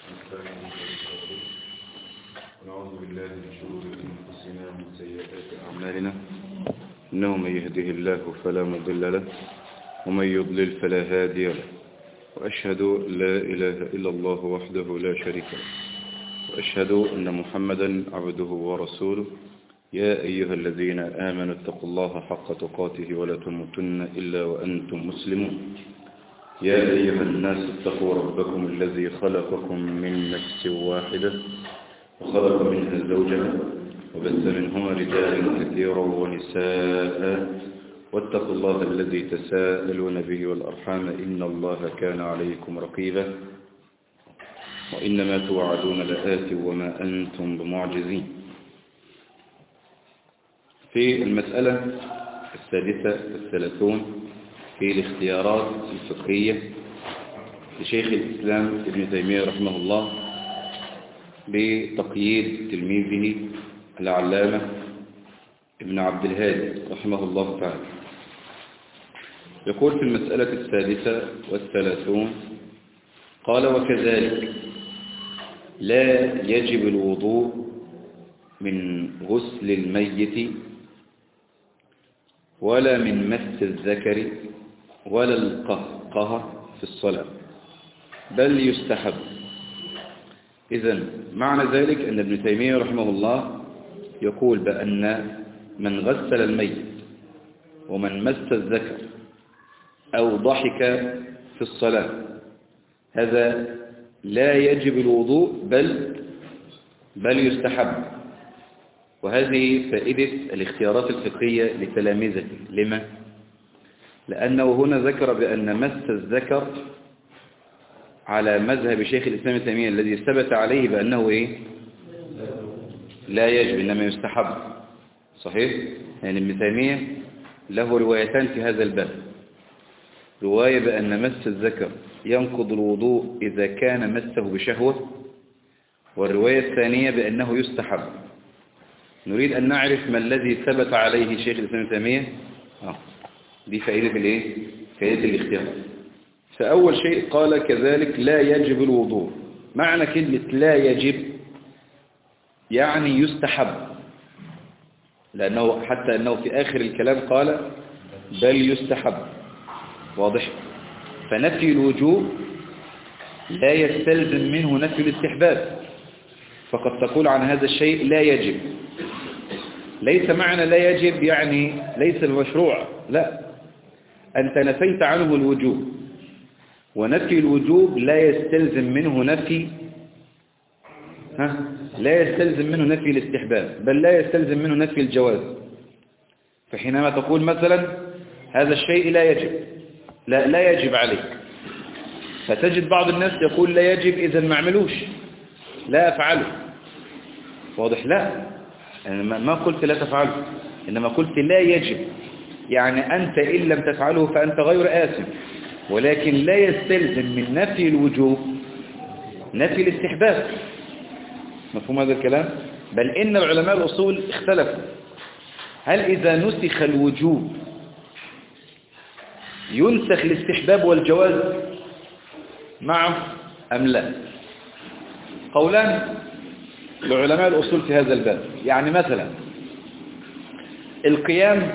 ونعوذ بالله من شرور أنفسنا ومن سيئات أعمالنا إنه من يهده الله فلا مضل له ومن يضلل فلا هادي له وأشهد لا إله إلا الله وحده لا شريك له وأشهد أن محمدا عبده ورسوله يا أيها الذين آمنوا اتقوا الله حق تقاته ولا تموتن إلا وأنتم مسلمون يا أيها الناس اتقوا ربكم الذي خلقكم من نفس واحدة وخلق منها زوجها وبث منهما رجالا كثيرا ونساء واتقوا الله الذي تساءلون به والأرحام إن الله كان عليكم رقيبا وإنما توعدون لآت وما أنتم بمعجزين في المسألة السادسة الثلاثون في الاختيارات الفقهية لشيخ الإسلام ابن تيمية رحمه الله بتقييد تلميذه العلامة ابن عبد الهادي رحمه الله تعالى يقول في المسألة السادسة والثلاثون قال وكذلك لا يجب الوضوء من غسل الميت ولا من مس الذكر ولا القهقه في الصلاة بل يستحب إذا معنى ذلك أن ابن تيمية رحمه الله يقول بأن من غسل الميت ومن مس الذكر أو ضحك في الصلاة هذا لا يجب الوضوء بل بل يستحب وهذه فائدة الاختيارات الفقهية لتلامذته لما؟ لأنه هنا ذكر بأن مس الذكر على مذهب شيخ الإسلام التيمية الذي ثبت عليه بأنه إيه؟ لا يجب إنما يستحب صحيح؟ يعني ابن تيمية له روايتان في هذا الباب رواية بأن مس الذكر ينقض الوضوء إذا كان مسه بشهوة والرواية الثانية بأنه يستحب نريد أن نعرف ما الذي ثبت عليه شيخ الإسلام التيمية آه. دي فائدة الايه فائدة الاختيار فأول شيء قال كذلك لا يجب الوضوء معنى كلمة لا يجب يعني يستحب لأنه حتى أنه في آخر الكلام قال بل يستحب واضح فنفي الوجوب لا يستلزم منه نفي الاستحباب فقد تقول عن هذا الشيء لا يجب ليس معنى لا يجب يعني ليس المشروع لا أنت نفيت عنه الوجوب ونفي الوجوب لا يستلزم منه نفي ها لا يستلزم منه نفي الاستحباب بل لا يستلزم منه نفي الجواز فحينما تقول مثلا هذا الشيء لا يجب لا لا يجب عليك فتجد بعض الناس يقول لا يجب إذا ما اعملوش لا أفعله واضح لا أنا ما قلت لا تفعله إنما قلت لا يجب يعني أنت إن لم تفعله فأنت غير آثم ولكن لا يستلزم من نفي الوجوب نفي الاستحباب مفهوم هذا الكلام بل إن العلماء الأصول اختلفوا هل إذا نسخ الوجوب ينسخ الاستحباب والجواز معه أم لا قولان لعلماء الأصول في هذا الباب يعني مثلا القيام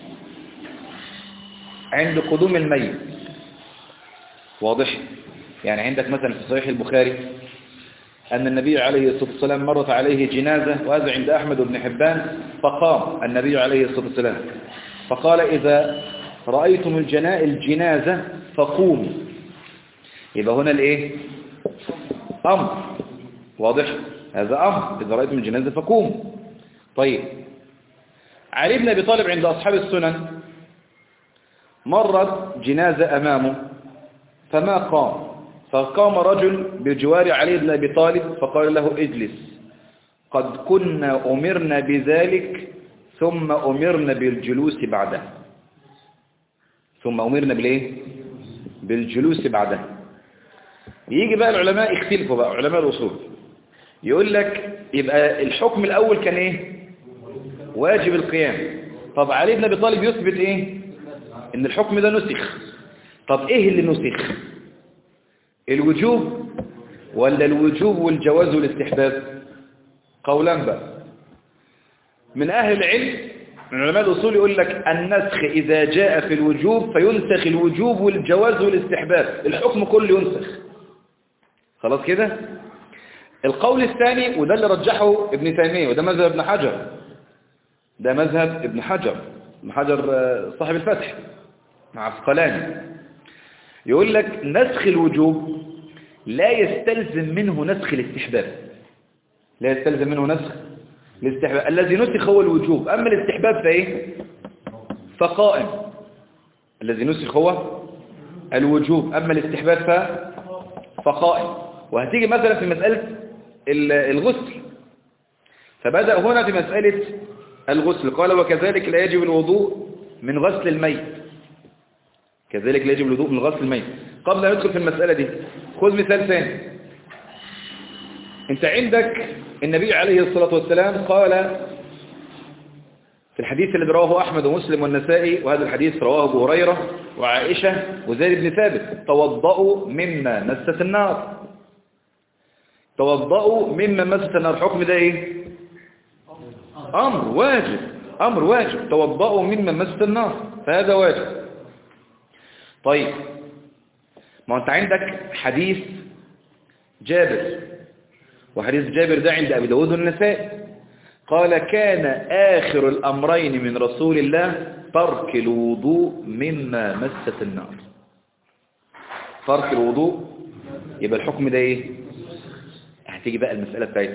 عند قدوم الميت واضح يعني عندك مثلا في صحيح البخاري أن النبي عليه الصلاة والسلام مرت عليه جنازة وهذا عند أحمد بن حبان فقام النبي عليه الصلاة والسلام فقال إذا رأيتم الجناء الجنازة فقوموا يبقى هنا الايه أمر واضح هذا أمر إذا رأيتم الجنازة فقوموا طيب علي بن أبي طالب عند أصحاب السنن مرت جنازة أمامه فما قام فقام رجل بجوار علي بن أبي طالب فقال له اجلس قد كنا أمرنا بذلك ثم أمرنا بالجلوس بعده ثم أمرنا بالإيه بالجلوس بعده يجي بقى العلماء يختلفوا بقى علماء الأصول يقول لك يبقى الحكم الأول كان إيه واجب القيام طب علي بن أبي طالب يثبت إيه إن الحكم ده نسخ طب إيه اللي نسخ الوجوب ولا الوجوب والجواز والاستحباب قولان بقى من أهل العلم من علماء الأصول يقول لك النسخ إذا جاء في الوجوب فينسخ الوجوب والجواز والاستحباب الحكم كله ينسخ خلاص كده القول الثاني وده اللي رجحه ابن تيمية وده مذهب ابن حجر ده مذهب ابن حجر ابن حجر صاحب الفتح مع عسقلاني يقول لك نسخ الوجوب لا يستلزم منه نسخ الاستحباب لا يستلزم منه نسخ الاستحباب الذي نسخ هو الوجوب أما الاستحباب فإيه فقائم الذي نسخ هو الوجوب أما الاستحباب ف... فقائم وهتيجي مثلا في مسألة الغسل فبدأ هنا في مسألة الغسل قال وكذلك لا يجب الوضوء من غسل الميت كذلك لا يجب الوضوء من غسل الميت قبل أن ندخل في المسألة دي خذ مثال ثاني انت عندك النبي عليه الصلاة والسلام قال في الحديث الذي رواه أحمد ومسلم والنسائي وهذا الحديث رواه أبو هريرة وعائشة وزيد بن ثابت توضأوا مما مست النار توضأوا مما مست النار حكم ده ايه أمر واجب أمر واجب توضأوا مما مست النار فهذا واجب طيب ما أنت عندك حديث جابر وحديث جابر ده عند أبي داود والنسائي قال كان آخر الأمرين من رسول الله ترك الوضوء مما مست النار ترك الوضوء يبقى الحكم ده ايه هتيجي بقى المسألة بتاعتها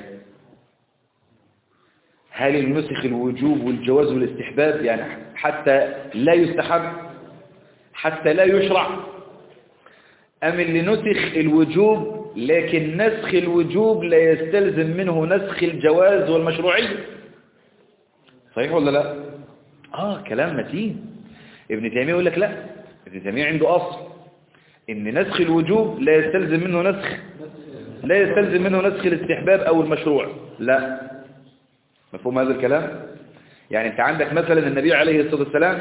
هل النسخ الوجوب والجواز والاستحباب يعني حتى لا يستحب حتى لا يشرع أم اللي نسخ الوجوب لكن نسخ الوجوب لا يستلزم منه نسخ الجواز والمشروعية صحيح ولا لا آه كلام متين ابن تيمية يقول لك لا ابن تيمية عنده أصل إن نسخ الوجوب لا يستلزم منه نسخ لا يستلزم منه نسخ الاستحباب أو المشروع لا مفهوم هذا الكلام يعني انت عندك مثلا النبي عليه الصلاة والسلام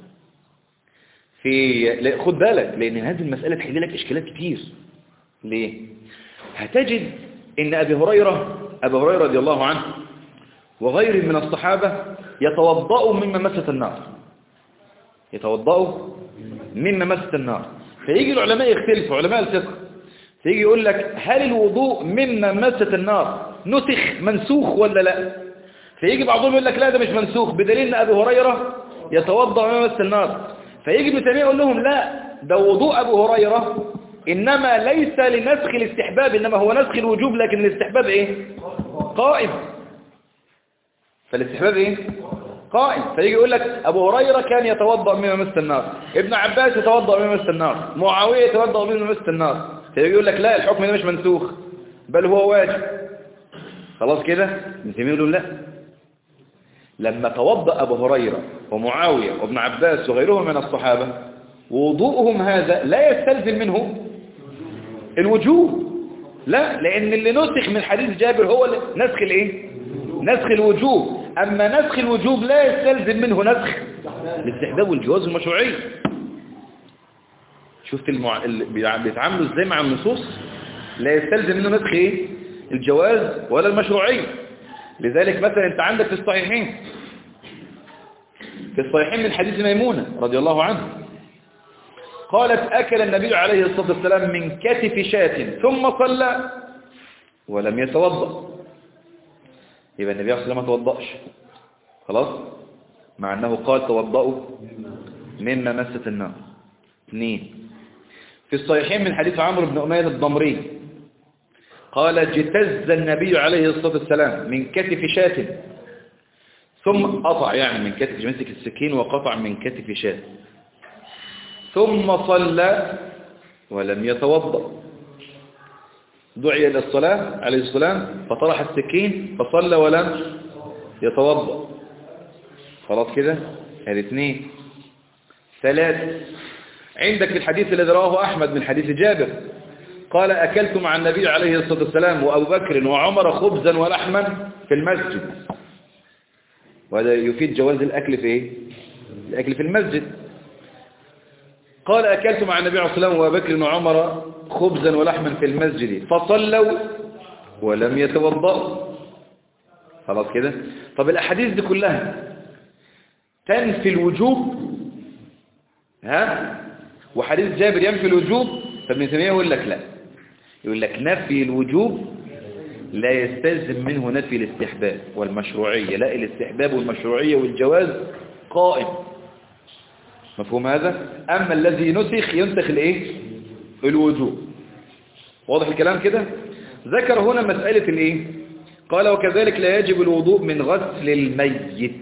في خد بالك لأن هذه المسألة تحل لك إشكالات كتير ليه هتجد ان ابي هريرة ابي هريرة رضي الله عنه وغيره من الصحابة يتوضأوا مما مست النار يتوضأوا مما مست النار فيجي العلماء يختلفوا علماء الفقه فيجي يقول لك هل الوضوء مما مست النار نسخ منسوخ ولا لا فيجي بعضهم يقول لك لا ده مش منسوخ بدليل ان ابي هريرة يتوضأ مما مست النار فيجي ابن تيمية يقول لهم لا ده وضوء ابو هريرة إنما ليس لنسخ الاستحباب إنما هو نسخ الوجوب لكن الاستحباب إيه قائم فالاستحباب إيه قائم فيجي يقول لك أبو هريرة كان يتوضأ مما مس النار ابن عباس يتوضأ مما مس النار معاوية يتوضأ مما مس النار فيجي يقول لك لا الحكم ده مش منسوخ بل هو واجب خلاص كده ابن تيمية يقول لا لما توضأ أبو هريرة ومعاوية وابن عباس وغيرهم من الصحابة وضوءهم هذا لا يستلزم منه الوجوب لا لأن اللي نسخ من حديث جابر هو نسخ الايه نسخ الوجوب أما نسخ الوجوب لا يستلزم منه نسخ الاستحباب والجواز المشروعي شفت المع... اللي بيتعاملوا ازاي مع النصوص لا يستلزم منه نسخ ايه الجواز ولا المشروعية لذلك مثلا انت عندك في الصحيحين في الصحيحين من حديث ميمونة رضي الله عنه قالت أكل النبي عليه الصلاة والسلام من كتف شاة ثم صلى ولم يتوضأ يبقى النبي عليه الصلاة والسلام ما توضأش خلاص مع أنه قال توضأوا مما مست النار اثنين في الصحيحين من حديث عمرو بن أمية الضمري قال اجتز النبي عليه الصلاة والسلام من كتف شاة ثم قطع يعني من كتف مسك السكين وقطع من كتف شاة ثم صلى ولم يتوضا دعي إلى الصلاة عليه السلام فطرح السكين فصلى ولم يتوضا خلاص كده هذه اثنين ثلاثة عندك في الحديث الذي رواه أحمد من حديث جابر قال أكلت مع النبي عليه الصلاة والسلام وأبو بكر وعمر خبزا ولحما في المسجد وهذا يفيد جواز الأكل في إيه؟ الأكل في المسجد قال أكلت مع النبي عليه الصلاة والسلام وبكر وعمر خبزا ولحما في المسجد فصلوا ولم يتوضأوا خلاص كده طب الأحاديث دي كلها تنفي الوجوب ها وحديث جابر ينفي الوجوب فابن تيمية يقول لك لا يقول لك نفي الوجوب لا يستلزم منه نفي الاستحباب والمشروعية لا الاستحباب والمشروعية والجواز قائم مفهوم هذا أما الذي نسخ ينسخ الايه الوجوب واضح الكلام كده ذكر هنا مسألة الايه قال وكذلك لا يجب الوضوء من غسل الميت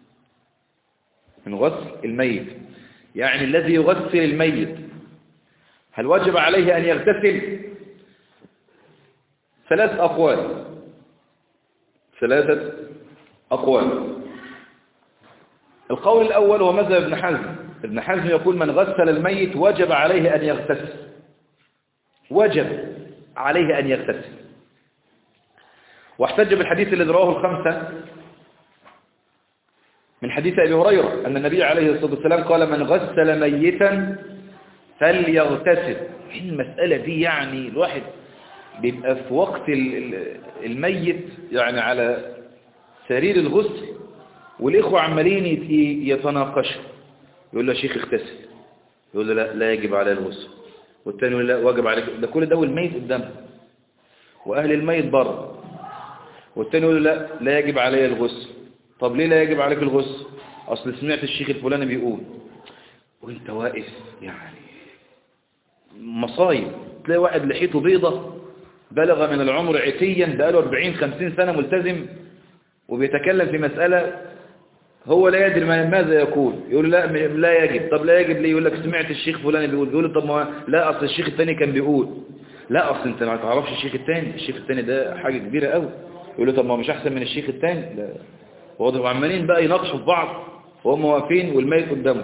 من غسل الميت يعني الذي يغسل الميت هل وجب عليه أن يغتسل ثلاث أقوال ثلاثة أقوال القول الأول هو مذهب ابن حزم ابن حزم يقول من غسل الميت وجب عليه أن يغتسل وجب عليه أن يغتسل واحتج بالحديث الذي رواه الخمسة من حديث أبي هريرة أن النبي عليه الصلاة والسلام قال من غسل ميتا فليغتسل المسألة دي يعني الواحد بيبقى في وقت الميت يعني على سرير الغسل والإخوة عمالين يتناقشوا يقول له يا شيخ اغتسل يقول له لا, لا يجب عليه الغسل والثاني يقول لا واجب عليك ده كل ده والميت قدامه وأهل الميت بره والثاني يقول له لا لا يجب عليه الغسل طب ليه لا يجب عليك الغسل أصل سمعت الشيخ الفلاني بيقول وانت واقف يعني مصايب تلاقي واحد لحيته بيضة بلغ من العمر عتيا بقاله 40-50 سنة ملتزم وبيتكلم في مسألة هو لا يدري ماذا يقول يقول لا لا يجب طب لا يجب ليه يقول لك سمعت الشيخ فلان بيقول يقول طب ما لا أصل الشيخ الثاني كان بيقول لا أصل انت ما تعرفش الشيخ الثاني الشيخ الثاني ده حاجة كبيرة قوي يقول له طب ما مش أحسن من الشيخ الثاني لا واضح عمالين بقى يناقشوا في بعض وهم واقفين والميت قدامهم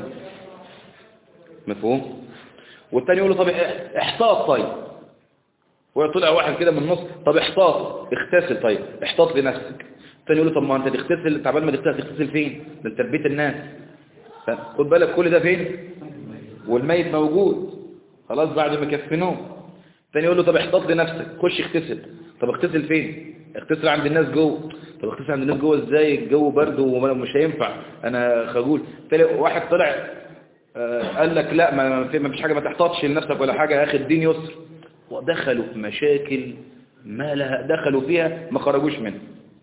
مفهوم والثاني يقول له طب احتاط طيب ويطلع واحد كده من النص طب احتاط اغتسل طيب احتاط لنفسك الثاني يقول له طب ما انت تغتسل تعبان ما تغتسل تغتسل فين ده انت في بيت الناس خد بالك كل ده فين والميت موجود خلاص بعد ما كفنوه الثاني يقول له طب احتاط لنفسك خش اغتسل طب اغتسل فين اغتسل عند الناس جوه طب اغتسل عند الناس جوه ازاي الجو برد ومش هينفع انا خجول واحد طلع قال لك لا ما فيش حاجة ما تحتاطش لنفسك ولا حاجة يا اخي الدين يسر ودخلوا في مشاكل ما لها دخلوا فيها ما خرجوش منها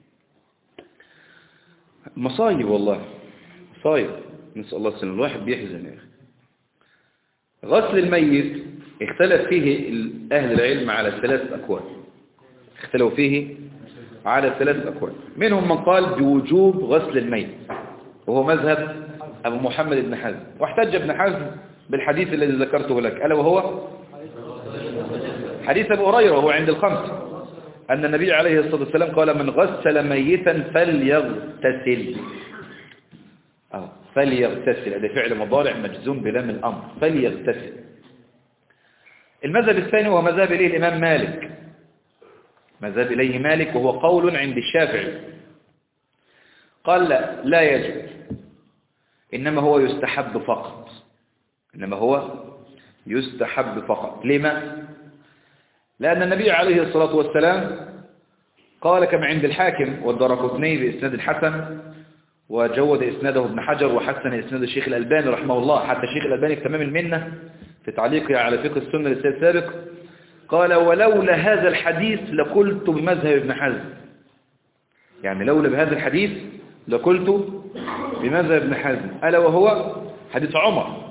مصايب والله مصايب نسأل الله السلام الواحد بيحزن يا اخي غسل الميت اختلف فيه أهل العلم على ثلاث أقوال اختلفوا فيه على ثلاث أقوال منهم من قال بوجوب غسل الميت وهو مذهب أبو محمد بن حزم واحتج ابن حزم بالحديث الذي ذكرته لك ألا وهو حديث أبو هريرة وهو عند الخمس أن النبي عليه الصلاة والسلام قال من غسل ميتا فليغتسل أو فليغتسل هذا فعل مضارع مجزوم بلام الأمر فليغتسل المذهب الثاني هو مذهب إليه الإمام مالك مذهب إليه مالك وهو قول عند الشافعي قال لا, لا يجب إنما هو يستحب فقط إنما هو يستحب فقط لما؟ لأن النبي عليه الصلاة والسلام قال كما عند الحاكم والدرقطني بإسناد الحسن وجود إسناده ابن حجر وحسن إسناد الشيخ الألباني رحمه الله حتى الشيخ الألباني في تمام المنة في تعليقه على فقه السنة للسيد السابق قال ولولا هذا الحديث لقلت بمذهب ابن حزم يعني لولا بهذا الحديث لقلت بمذهب ابن حزم ألا وهو حديث عمر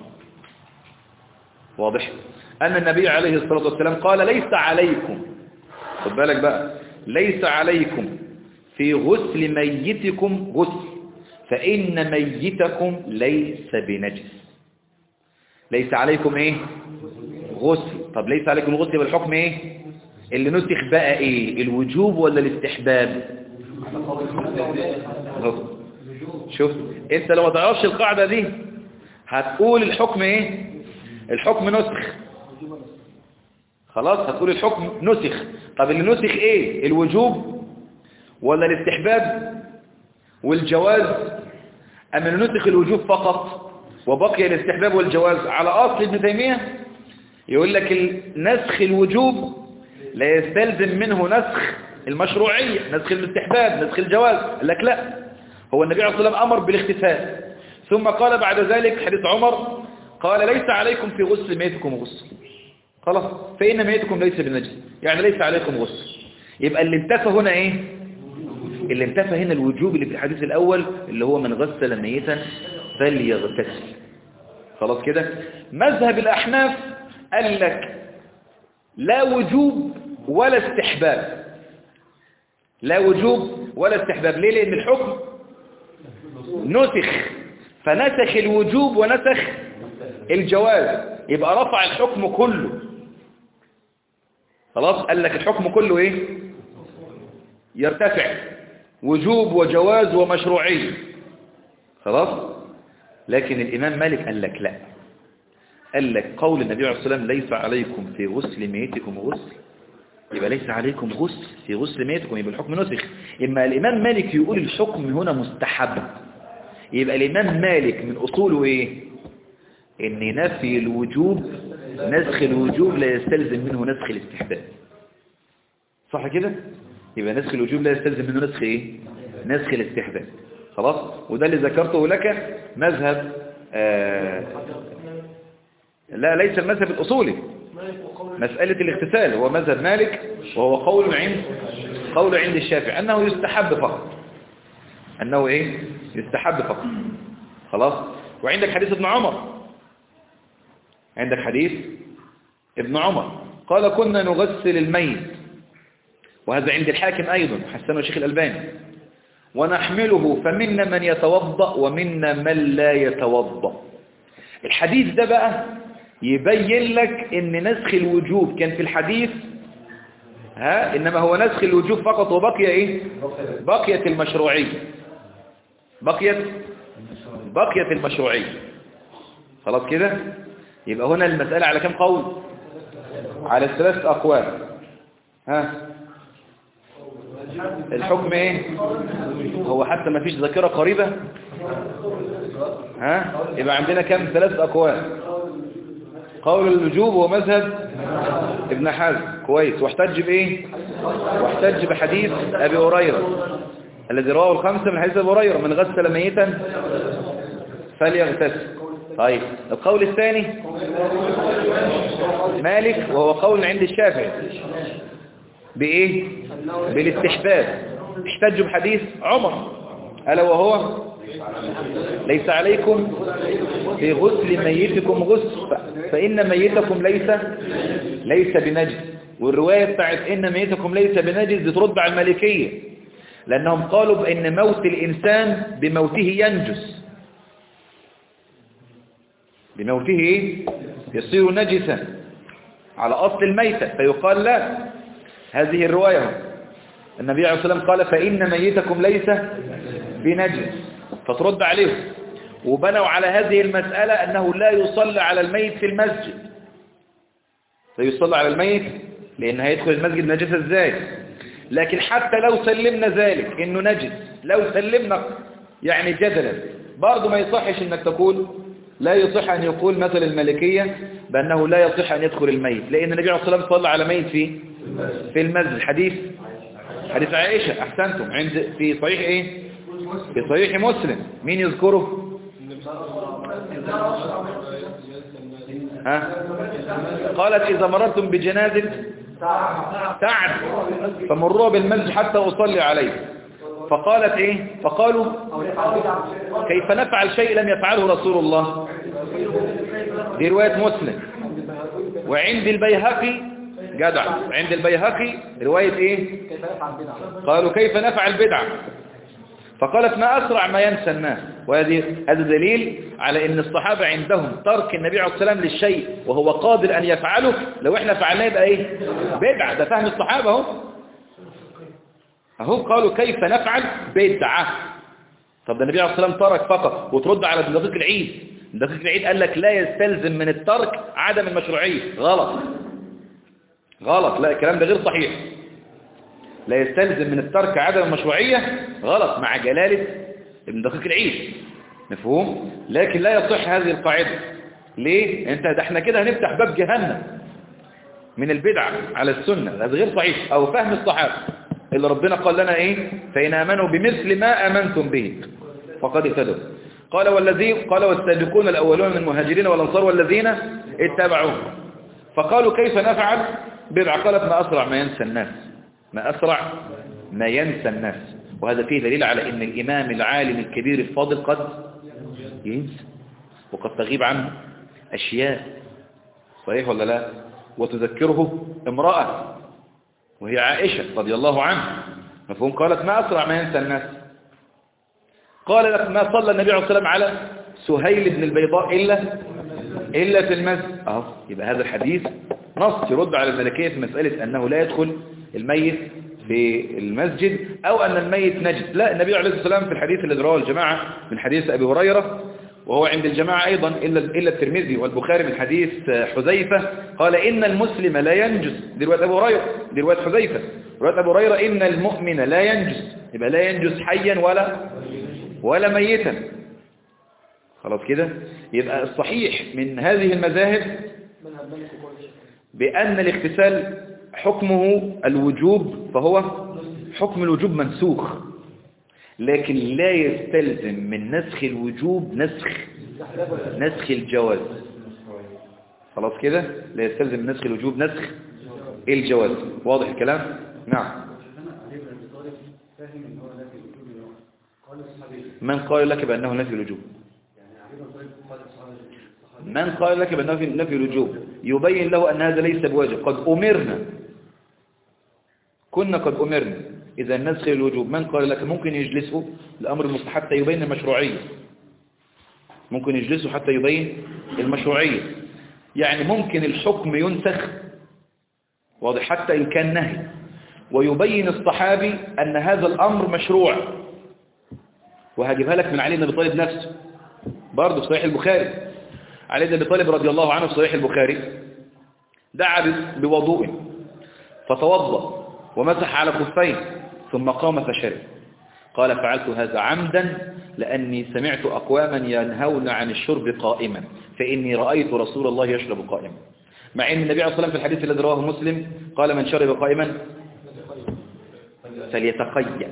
واضح أن النبي عليه الصلاة والسلام قال ليس عليكم خد بالك بقى ليس عليكم في غسل ميتكم غسل فإن ميتكم ليس بنجس ليس عليكم ايه غسل طب ليس عليكم الغسل بالحكم ايه اللي نسخ بقى ايه الوجوب ولا الاستحباب شوف انت لو ما تعرفش القاعدة دي هتقول الحكم ايه الحكم نسخ خلاص هتقول الحكم نسخ طب اللي نسخ ايه الوجوب ولا الاستحباب والجواز أم اللي نسخ الوجوب فقط وبقي الاستحباب والجواز على أصل ابن تيمية يقول لك نسخ الوجوب لا يستلزم منه نسخ المشروعية نسخ الاستحباب نسخ الجواز قال لك لا هو النبي عليه الصلاة والسلام أمر بالاغتسال ثم قال بعد ذلك حديث عمر قال ليس عليكم في غسل ميتكم غسل خلاص فإن ميتكم ليس بنجس يعني ليس عليكم غسل يبقى اللي انتفى هنا ايه اللي انتفى هنا الوجوب اللي في الحديث الأول اللي هو من غسل ميتا فليغتسل خلاص كده مذهب الأحناف قال لك لا وجوب ولا استحباب لا وجوب ولا استحباب ليه لأن الحكم نسخ فنسخ الوجوب ونسخ الجواز يبقى رفع الحكم كله خلاص قال لك الحكم كله ايه يرتفع وجوب وجواز ومشروعية خلاص لكن الإمام مالك قال لك لا قال لك قول النبي عليه الصلاة والسلام ليس عليكم في غسل ميتكم غسل يبقى ليس عليكم غسل في غسل ميتكم يبقى الحكم نسخ إما الإمام مالك يقول الحكم هنا مستحب يبقى الإمام مالك من أصوله إيه إن نفي الوجوب نسخ الوجوب لا يستلزم منه نسخ الاستحباب صح كده يبقى نسخ الوجوب لا يستلزم منه نسخ إيه نسخ الاستحباب خلاص وده اللي ذكرته لك مذهب آه لا ليس المذهب الأصولي مسألة الاغتسال هو مذهب مالك وهو قول عند قول عند الشافعي أنه يستحب فقط أنه إيه يستحب فقط خلاص وعندك حديث ابن عمر عندك حديث ابن عمر قال كنا نغسل الميت وهذا عند الحاكم أيضا حسنه الشيخ الألباني ونحمله فمنا من يتوضأ ومنا من لا يتوضأ الحديث ده بقى يبين لك ان نسخ الوجوب كان في الحديث ها انما هو نسخ الوجوب فقط وبقي ايه بقيت المشروعية بقيت بقيت المشروعية خلاص كده يبقى هنا المسألة على كم قول على الثلاث أقوال ها الحكم ايه هو حتى ما فيش ذاكرة قريبة ها يبقى عندنا كم ثلاث أقوال قول الوجوب ومذهب ابن حزم كويس واحتج بايه واحتج بحديث ابي هريره الذي رواه الخمسه من حديث ابي هريره من غسل ميتا فليغتسل طيب القول الثاني مالك وهو قول عند الشافعي بايه بالاستحباب احتجوا بحديث عمر الا وهو ليس عليكم في غسل ميتكم غسل فإن ميتكم ليس ليس بنجس والرواية بتاعت إن ميتكم ليس بنجس دي ترد على المالكية لأنهم قالوا بأن موت الإنسان بموته ينجس بموته إيه؟ يصير نجسا على أصل الميتة فيقال لا هذه الرواية النبي عليه الصلاة والسلام قال فإن ميتكم ليس بنجس فترد عليهم وبنوا على هذه المسألة أنه لا يصلى على الميت في المسجد فيصلى على الميت لأن هيدخل المسجد نجسة ازاي لكن حتى لو سلمنا ذلك انه نجس لو سلمنا يعني جدلا برضه ما يصحش انك تقول لا يصح ان يقول مثل الملكية بانه لا يصح ان يدخل الميت لان النبي عليه الصلاة والسلام صلى على ميت في في المسجد حديث حديث عائشة احسنتم عند في صحيح ايه في صحيح مسلم مين يذكره ها قالت إذا مررتم بجنازة سعد فمروا بالمسجد حتى أصلي عليه فقالت إيه فقالوا كيف نفعل شيء لم يفعله رسول الله دي رواية مسلم وعند البيهقي جدع عند البيهقي رواية إيه قالوا كيف نفعل بدعة فقالت ما أسرع ما ينسى الناس وهذه هذا دليل على أن الصحابة عندهم ترك النبي عليه الصلاة والسلام للشيء وهو قادر أن يفعله لو إحنا فعلناه يبقى إيه بدعة ده فهم الصحابة اهو أهو قالوا كيف نفعل بدعة طب ده النبي عليه الصلاة والسلام ترك فقط وترد على دقيق العيد دقيق العيد قال لك لا يستلزم من الترك عدم المشروعية غلط غلط لا الكلام ده غير صحيح لا يستلزم من الترك عدم المشروعية غلط مع جلالة ابن دقيق العيد مفهوم لكن لا يصح هذه القاعدة ليه انت ده احنا كده هنفتح باب جهنم من البدعة على السنة هذا غير صحيح او فهم الصحابة اللي ربنا قال لنا ايه فإن آمنوا بمثل ما آمنتم به فقد اهتدوا قال والذين قال والسابقون الأولون من المهاجرين والأنصار والذين اتبعوهم فقالوا كيف نفعل بدعة قالت ما أسرع ما ينسى الناس ما أسرع ما ينسى الناس وهذا فيه دليل على أن الإمام العالم الكبير الفاضل قد ينسى وقد تغيب عنه أشياء صحيح ولا لا وتذكره امرأة وهي عائشة رضي الله عنها مفهوم قالت ما أسرع ما ينسى الناس قال لك ما صلى النبي عليه الصلاة والسلام على سهيل بن البيضاء إلا إلا في المسجد أهو يبقى هذا الحديث نص يرد على الملكية في مسألة أنه لا يدخل الميت في المسجد أو أن الميت نجد لا النبي عليه الصلاة والسلام في الحديث الذي رواه الجماعة من حديث أبي هريرة وهو عند الجماعة أيضا إلا إلا الترمذي والبخاري من حديث حذيفة قال إن المسلم لا ينجس دي رواية أبو هريرة دي رواية حذيفة رواية أبو هريرة إن المؤمن لا ينجس يبقى لا ينجس حيا ولا ولا ميتا خلاص كده يبقى الصحيح من هذه المذاهب بأن الاغتسال حكمه الوجوب فهو حكم الوجوب منسوخ لكن لا يستلزم من نسخ الوجوب نسخ نسخ الجواز خلاص كده لا يستلزم من نسخ الوجوب نسخ الجواز واضح الكلام نعم من قال لك بأنه نفي الوجوب من قال لك بأنه نفي الوجوب يبين له أن هذا ليس بواجب قد أمرنا كنا قد أمرنا إذا نسخ الوجوب من قال لك ممكن يجلسه الأمر المستحب حتى يبين المشروعية ممكن يجلسه حتى يبين المشروعية يعني ممكن الحكم ينسخ واضح حتى إن كان نهي ويبين الصحابي أن هذا الأمر مشروع وهجيبها لك من علي بن ابي طالب نفسه برضه في صحيح البخاري علي بن ابي طالب رضي الله عنه في صحيح البخاري دعا بوضوء فتوضا ومسح على خفين ثم قام فشرب قال فعلت هذا عمدا لأني سمعت أقواما ينهون عن الشرب قائما فإني رأيت رسول الله يشرب قائما مع أن النبي عليه الصلاة والسلام في الحديث الذي رواه مسلم قال من شرب قائما فليتقيأ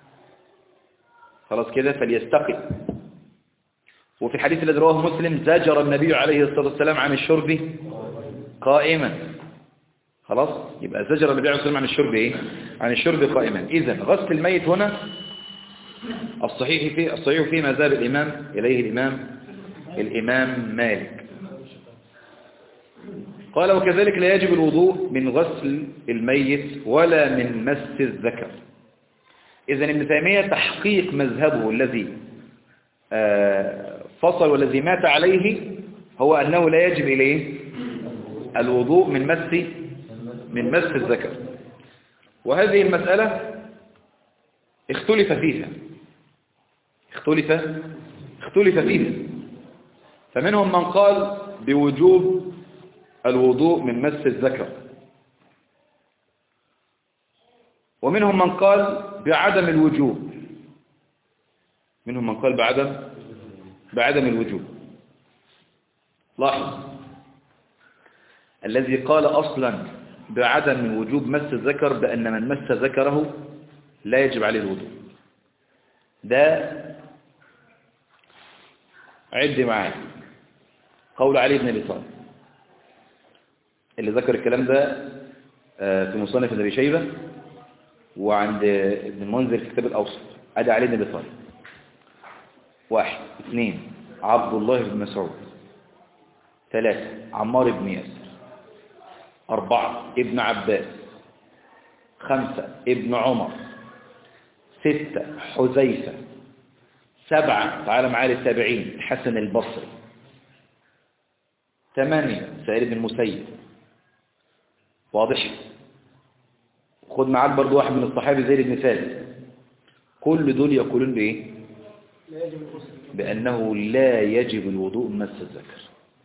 خلاص كده فليستقي وفي الحديث الذي رواه مسلم زجر النبي عليه الصلاة والسلام عن الشرب قائما خلاص يبقى زجر النبي عليه الصلاة والسلام عن الشرب ايه عن الشرب قائما اذا غسل الميت هنا الصحيح في الصحيح في ما ذهب الامام اليه الامام الامام مالك قال وكذلك لا يجب الوضوء من غسل الميت ولا من مس الذكر إذا ابن تيمية تحقيق مذهبه الذي فصل والذي مات عليه هو أنه لا يجب إليه الوضوء من مس من مس الذكر وهذه المسألة اختلف فيها اختلف اختلف فيها فمنهم من قال بوجوب الوضوء من مس الذكر ومنهم من قال بعدم الوجوب منهم من قال بعدم بعدم الوجوب لاحظ الذي قال أصلا بعدم وجوب مس الذكر بأن من مس ذكره لا يجب عليه الوضوء ده عد معايا قول علي بن ابي طالب اللي ذكر الكلام ده في مصنف ابن ابي شيبه وعند ابن المنذر في كتاب الأوسط أدى علي بن ابي طالب واحد اثنين عبد الله بن مسعود ثلاثة عمار بن ياسر أربعة ابن عباس خمسة ابن عمر ستة حذيفة سبعة تعالى معايا التابعين حسن البصري ثمانية سعيد بن المسيب واضح خد معاك برضو واحد من الصحابي زي ابن ثابت كل دول يقولون بايه بانه لا يجب الوضوء مس الذكر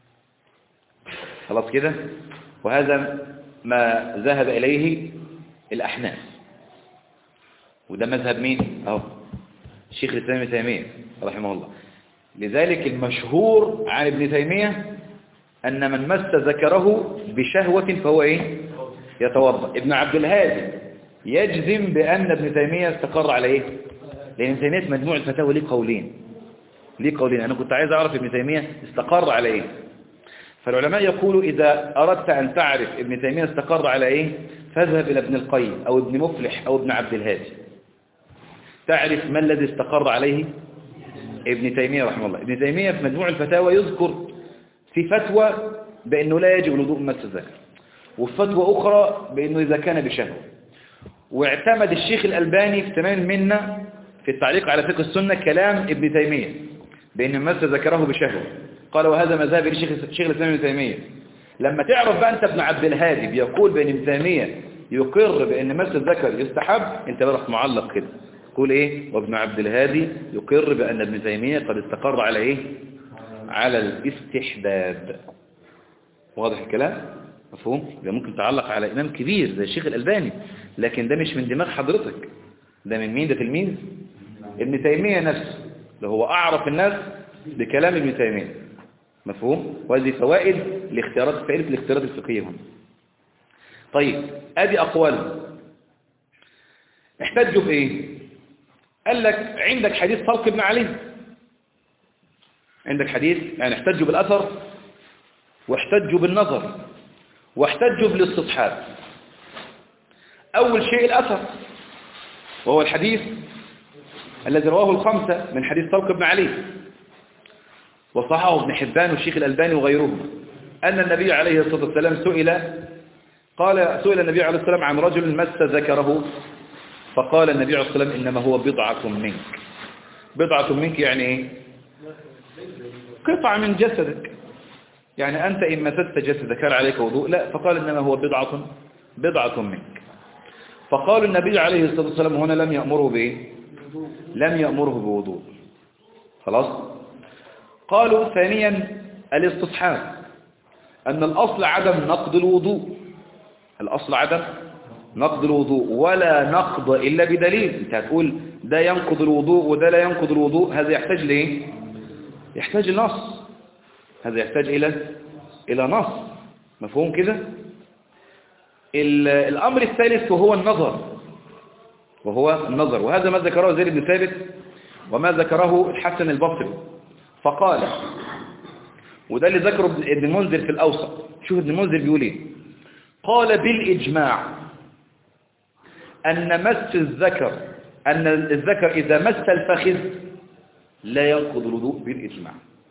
خلاص كده وهذا ما ذهب اليه الاحناف وده مذهب مين اهو الشيخ الاسلام ابن تيميه رحمه الله لذلك المشهور عن ابن تيمية أن من مس ذكره بشهوة فهو إيه يتوضأ ابن عبد الهادي يجزم بأن ابن تيمية استقر على إيه لأن ابن تيمية مجموع الفتاوى ليه قولين ليه قولين أنا كنت عايز أعرف ابن تيمية استقر على إيه فالعلماء يقولوا إذا أردت أن تعرف ابن تيمية استقر على إيه فاذهب إلى ابن القيم أو ابن مفلح أو ابن عبد الهادي تعرف ما الذي استقر عليه ابن تيمية رحمه الله ابن تيمية في مجموع الفتاوى يذكر في فتوى بأنه لا يجب الوضوء من مس الذكر وفي فتوى أخرى بأنه إذا كان بشهوة واعتمد الشيخ الألباني في تمام منا في التعليق على فقه السنة كلام ابن تيمية بأن مس ذكره بشهوة قال وهذا مذهب الشيخ شيخ الإسلام ابن تيمية لما تعرف بقى أنت ابن عبد الهادي بيقول بأن ابن تيمية يقر بأن مس الذكر يستحب أنت بقى معلق كده تقول إيه وابن عبد الهادي يقر بأن ابن تيمية قد استقر على إيه على الاستحباب واضح الكلام مفهوم يبقى ممكن تعلق على إمام كبير زي الشيخ الألباني لكن ده مش من دماغ حضرتك ده من مين ده تلميذ ابن تيمية نفسه اللي هو أعرف الناس بكلام ابن تيمية مفهوم وهذه فوائد لاختيارات فائدة الاختيارات الفقهية هنا طيب ادي أقوال احتجوا بإيه قال لك عندك حديث طلق ابن علي عندك حديث يعني احتجوا بالأثر واحتجوا بالنظر واحتجوا بالاستصحاب أول شيء الأثر وهو الحديث الذي رواه الخمسة من حديث طلق بن علي وصححه ابن حبان والشيخ الألباني وغيرهم أن النبي عليه الصلاة والسلام سئل قال سئل النبي عليه الصلاة والسلام عن رجل مس ذكره فقال النبي عليه الصلاة والسلام إنما هو بضعة منك بضعة منك يعني إيه قطعة من جسدك يعني أنت إن مسست جسدك كان عليك وضوء لا فقال إنما هو بضعة بضعة منك فقال النبي عليه الصلاة والسلام هنا لم يأمره بإيه لم يأمره بوضوء خلاص قالوا ثانيا الاستصحاب أن الأصل عدم نقض الوضوء الأصل عدم نقض الوضوء ولا نقض إلا بدليل انت هتقول ده ينقض الوضوء وده لا ينقض الوضوء هذا يحتاج لإيه يحتاج لنص هذا يحتاج إلى إلى نص مفهوم كده الأمر الثالث وهو النظر وهو النظر وهذا ما ذكره زيد بن ثابت وما ذكره الحسن البصري فقال وده اللي ذكره ابن المنذر في الأوسط شوف ابن المنذر بيقول ايه قال بالإجماع أن مس الذكر أن الذكر إذا مس الفخذ لا ينقض الوضوء بالإجماع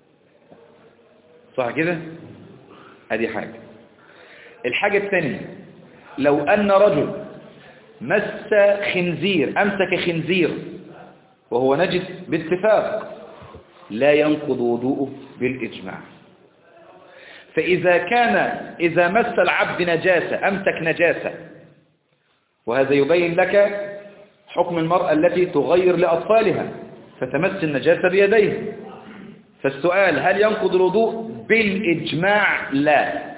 صح كده هذه حاجة الحاجة الثانية لو أن رجل مس خنزير أمسك خنزير وهو نجس باتفاق لا ينقض وضوءه بالإجماع فإذا كان إذا مس العبد نجاسة أمسك نجاسة وهذا يبين لك حكم المرأة التي تغير لأطفالها فتمس النجاسة بيديه فالسؤال هل ينقض الوضوء بالإجماع لا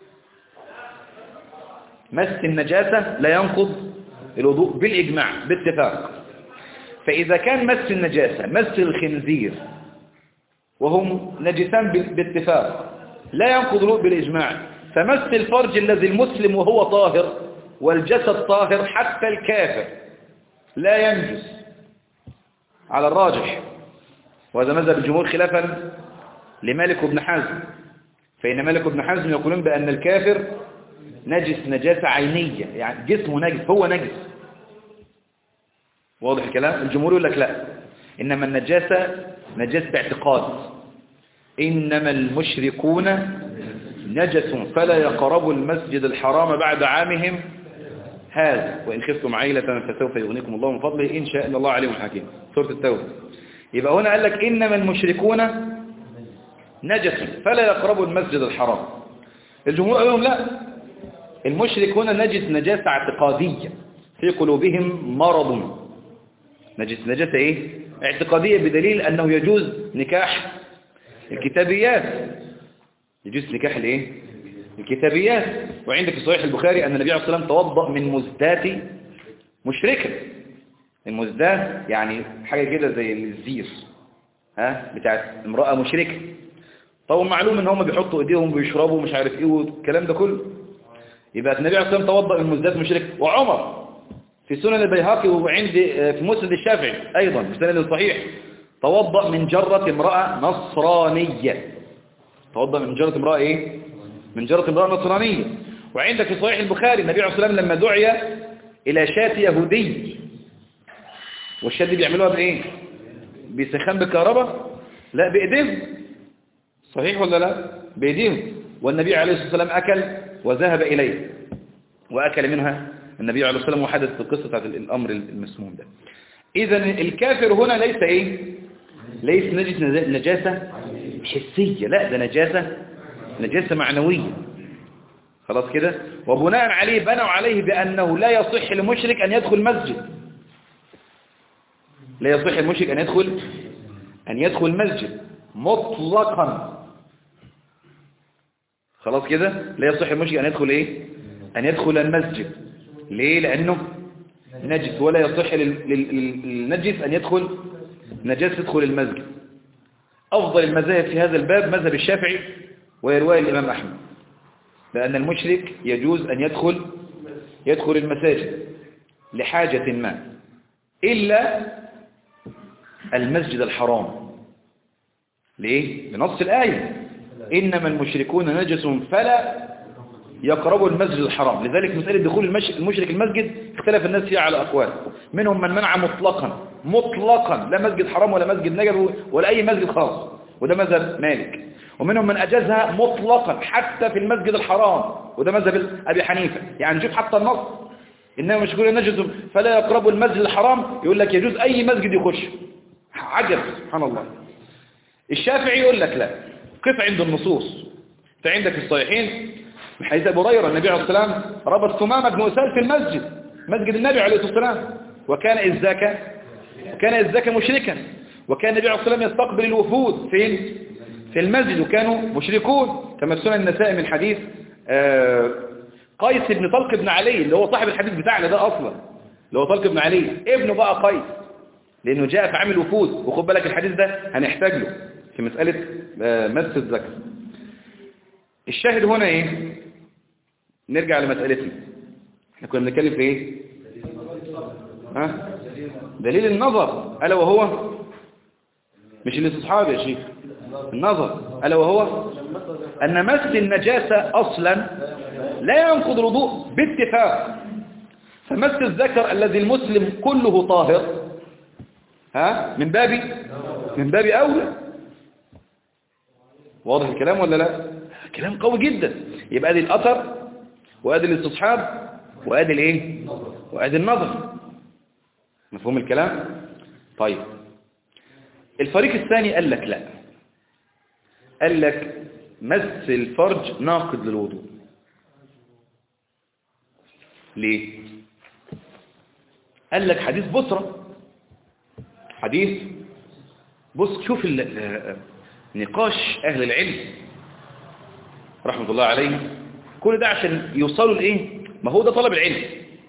مس النجاسة لا ينقض الوضوء بالإجماع باتفاق فإذا كان مس النجاسة مس الخنزير وهم نجسان باتفاق لا ينقض الوضوء بالإجماع فمس الفرج الذي المسلم وهو طاهر والجسد طاهر حتى الكافر لا ينجس على الراجح وهذا مذهب الجمهور خلافا لمالك بن حزم فإن مالك بن حزم يقولون بأن الكافر نجس نجاسة عينية يعني جسمه نجس هو نجس واضح الكلام الجمهور يقول لك لا إنما النجاسة نجاسة اعتقاد إنما المشركون نجس فلا يقربوا المسجد الحرام بعد عامهم هذا وإن خفتم عيلة فسوف يغنيكم الله من فضله إن شاء الله عليهم حكيم سورة التوبة يبقى هنا قال لك إنما المشركون نجس فلا يقربوا المسجد الحرام الجمهور قال لهم لا المشرك هنا نجس نجاسة اعتقادية في قلوبهم مرض نجس نجاسة ايه اعتقادية بدليل انه يجوز نكاح الكتابيات يجوز نكاح الايه الكتابيات وعندك في صحيح البخاري ان النبي عليه الصلاة والسلام توضأ من مزدات مشركة المزدات يعني حاجة كده زي الزير ها بتاعت امرأة مشركة طبعا معلوم ان هم بيحطوا ايديهم ويشربوا مش عارف ايه والكلام ده كله يبقى النبي عليه الصلاة والسلام توضأ من مزدات مشرك وعمر في سنن البيهقي وعند في مسند الشافعي ايضا في سنن الصحيح توضأ من جرة امرأة نصرانية توضأ من جرة امرأة ايه من جرة امرأة نصرانية وعندك في صحيح البخاري النبي عليه الصلاة والسلام لما دعي إلى شاة يهودي والشاة دي بيعملوها بإيه بسخان بالكهرباء لا بإيديهم صحيح ولا لا بإيديهم والنبي عليه الصلاة والسلام أكل وذهب إليه وأكل منها النبي عليه الصلاة والسلام وحدث القصة بتاعت الأمر المسموم ده إذا الكافر هنا ليس إيه ليس نجس نجاسة حسية لا ده نجاسة نجاسة معنوية خلاص كده وبناء عليه بنوا عليه بأنه لا يصح لمشرك أن يدخل مسجد لا يصح المشرك أن يدخل أن يدخل مسجد مطلقا خلاص كده لا يصح المشرك أن يدخل إيه أن يدخل المسجد ليه لأنه نجس ولا يصح للنجس أن يدخل نجس يدخل المسجد أفضل المذاهب في هذا الباب مذهب الشافعي ويرواه الإمام أحمد لأن المشرك يجوز أن يدخل يدخل المساجد لحاجة ما إلا المسجد الحرام ليه؟ بنص الآية إنما المشركون نجس فلا يقربوا المسجد الحرام لذلك مسألة دخول المشرك المسجد اختلف الناس فيها على أقوال منهم من منع مطلقا مطلقا لا مسجد حرام ولا مسجد نجر ولا أي مسجد خاص وده مذهب مالك ومنهم من أجازها مطلقا حتى في المسجد الحرام وده مذهب أبي حنيفة يعني نشوف حتى النص إنما مش يقول نجس فلا يقربوا المسجد الحرام يقول لك يجوز أي مسجد يخش عجب سبحان الله الشافعي يقول لك لا قف عند النصوص فعندك في الصحيحين من حديث أبو هريرة النبي عليه الصلاة والسلام ربط ثمامة بن أسال في المسجد مسجد النبي عليه الصلاة والسلام وكان إذ ذاك وكان إذ ذاك مشركا وكان النبي عليه الصلاة والسلام يستقبل الوفود فين في المسجد وكانوا مشركون كما سنن النساء من حديث قيس بن طلق بن علي اللي هو صاحب الحديث بتاعنا ده أصلا اللي هو طلق بن علي ابنه بقى قيس لأنه جاء في عامل وفود وخد بالك الحديث ده هنحتاج له في مسألة مس الذكر الشاهد هنا ايه نرجع لمسألتنا احنا كنا بنتكلم في ايه ها دليل النظر ألا وهو مش الاستصحاب يا شيخ النظر ألا وهو أن مس النجاسة أصلا لا ينقض الوضوء باتفاق فمس الذكر الذي المسلم كله طاهر ها من باب من باب أولى واضح الكلام ولا لا كلام قوي جدا يبقى ادي الأثر وادي الاستصحاب وادي الايه وادي النظر مفهوم الكلام طيب الفريق الثاني قال لك لا قال لك مس الفرج ناقض للوضوء ليه قال لك حديث بصرة حديث بص شوف نقاش أهل العلم رحمة الله عليهم كل ده عشان يوصلوا لإيه ما هو ده طلب العلم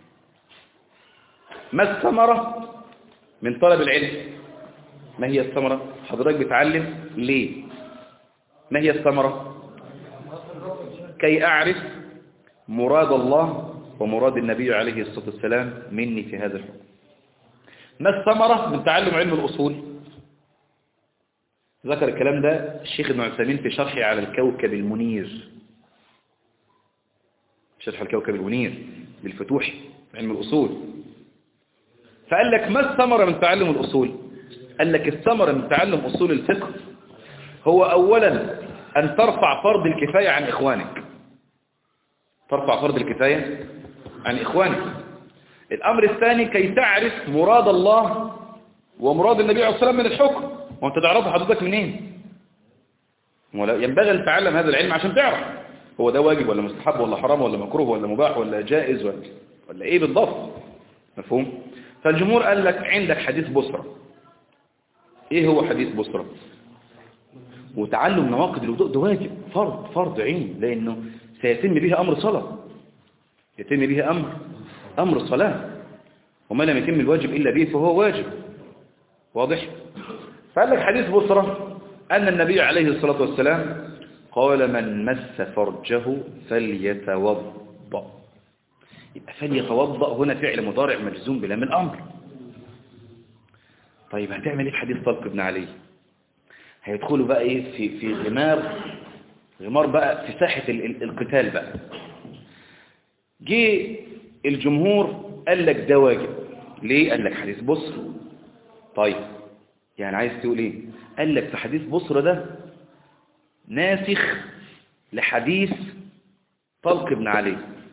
ما الثمرة من طلب العلم ما هي الثمرة حضرتك بتعلم ليه ما هي الثمرة كي أعرف مراد الله ومراد النبي عليه الصلاة والسلام مني في هذا الحكم ما الثمرة من تعلم علم الأصول ذكر الكلام ده الشيخ ابن عثيمين في شرحه على الكوكب المنير شرح الكوكب المنير للفتوح علم الأصول فقال لك ما الثمرة من تعلم الأصول قال لك الثمرة من تعلم أصول الفقه هو أولا أن ترفع فرض الكفاية عن إخوانك ترفع فرض الكفاية عن إخوانك الأمر الثاني كي تعرف مراد الله ومراد النبي عليه الصلاة والسلام من الحكم وانت تعرفه حضرتك منين ينبغي أن تتعلم هذا العلم عشان تعرف هو ده واجب ولا مستحب ولا حرام ولا مكروه ولا مباح ولا جائز ولا, ولا ايه بالضبط مفهوم فالجمهور قال لك عندك حديث بصرة ايه هو حديث بصرة وتعلم نواقض الوضوء ده واجب فرض فرض عين لانه سيتم به امر صلاة يتم به امر امر صلاة وما لم يتم الواجب الا به فهو واجب واضح فقال لك حديث بصرة أن النبي عليه الصلاة والسلام قال من مس فرجه فليتوضأ يبقى فليتوضأ هنا فعل مضارع مجزوم بلام الأمر طيب هتعمل ايه في حديث طلق بن علي هيدخلوا بقى ايه في في غمار غمار بقى في ساحة ال- ال- القتال بقى جه الجمهور قال لك ده واجب ليه قال لك حديث بصر طيب يعني عايز تقول ايه قال لك في حديث بصرة ده ناسخ لحديث طلق بن علي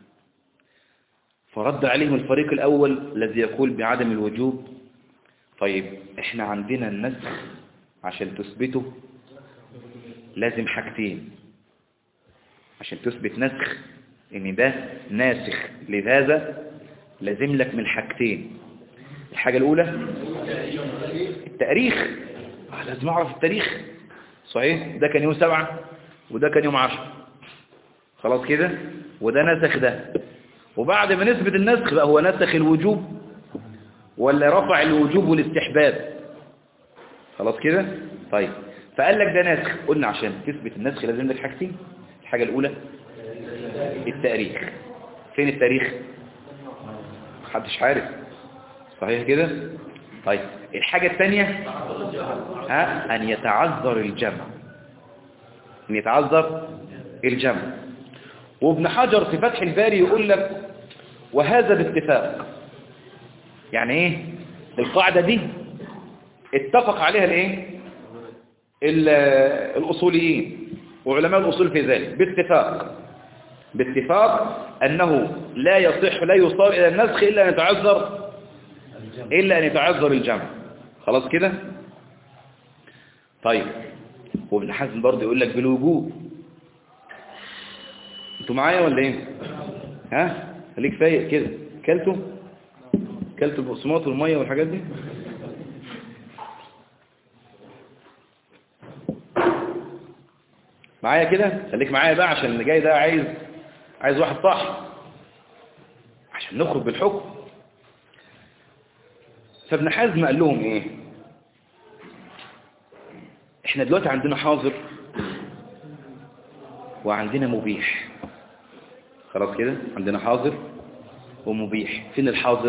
فرد عليهم الفريق الأول الذي يقول بعدم الوجوب طيب احنا عندنا النسخ عشان تثبته لازم حاجتين عشان تثبت نسخ ان ده ناسخ لهذا لازم لك من حاجتين الحاجة الأولى التاريخ آه، لازم أعرف التاريخ صحيح ده كان يوم سبعة وده كان يوم عشرة خلاص كده وده نسخ ده وبعد ما نثبت النسخ بقى هو نسخ الوجوب ولا رفع الوجوب والاستحباب خلاص كده طيب فقال لك ده ناسخ قلنا عشان تثبت النسخ لازم لك حاجتين الحاجة الأولى التاريخ فين التاريخ محدش عارف صحيح كده طيب الحاجة الثانية ها أن يتعذر الجمع أن يتعذر الجمع وابن حجر في فتح الباري يقول لك وهذا باتفاق يعني ايه القاعدة دي اتفق عليها الايه ال- الاصوليين وعلماء الاصول في ذلك باتفاق باتفاق انه لا يصح لا يصار الى النسخ الا ان يتعذر الا ان يتعذر الجمع خلاص كده طيب وابن حزم برضه يقول لك بالوجوب انتوا معايا ولا ايه ها خليك فايق كده كلتوا كلتوا البقسماط والميه والحاجات دي معايا كده خليك معايا بقى عشان اللي جاي ده عايز عايز واحد صح عشان نخرج بالحكم فابن حزم قال لهم ايه احنا دلوقتي عندنا حاضر وعندنا مبيح خلاص كده عندنا حاضر ومبيح فين الحاضر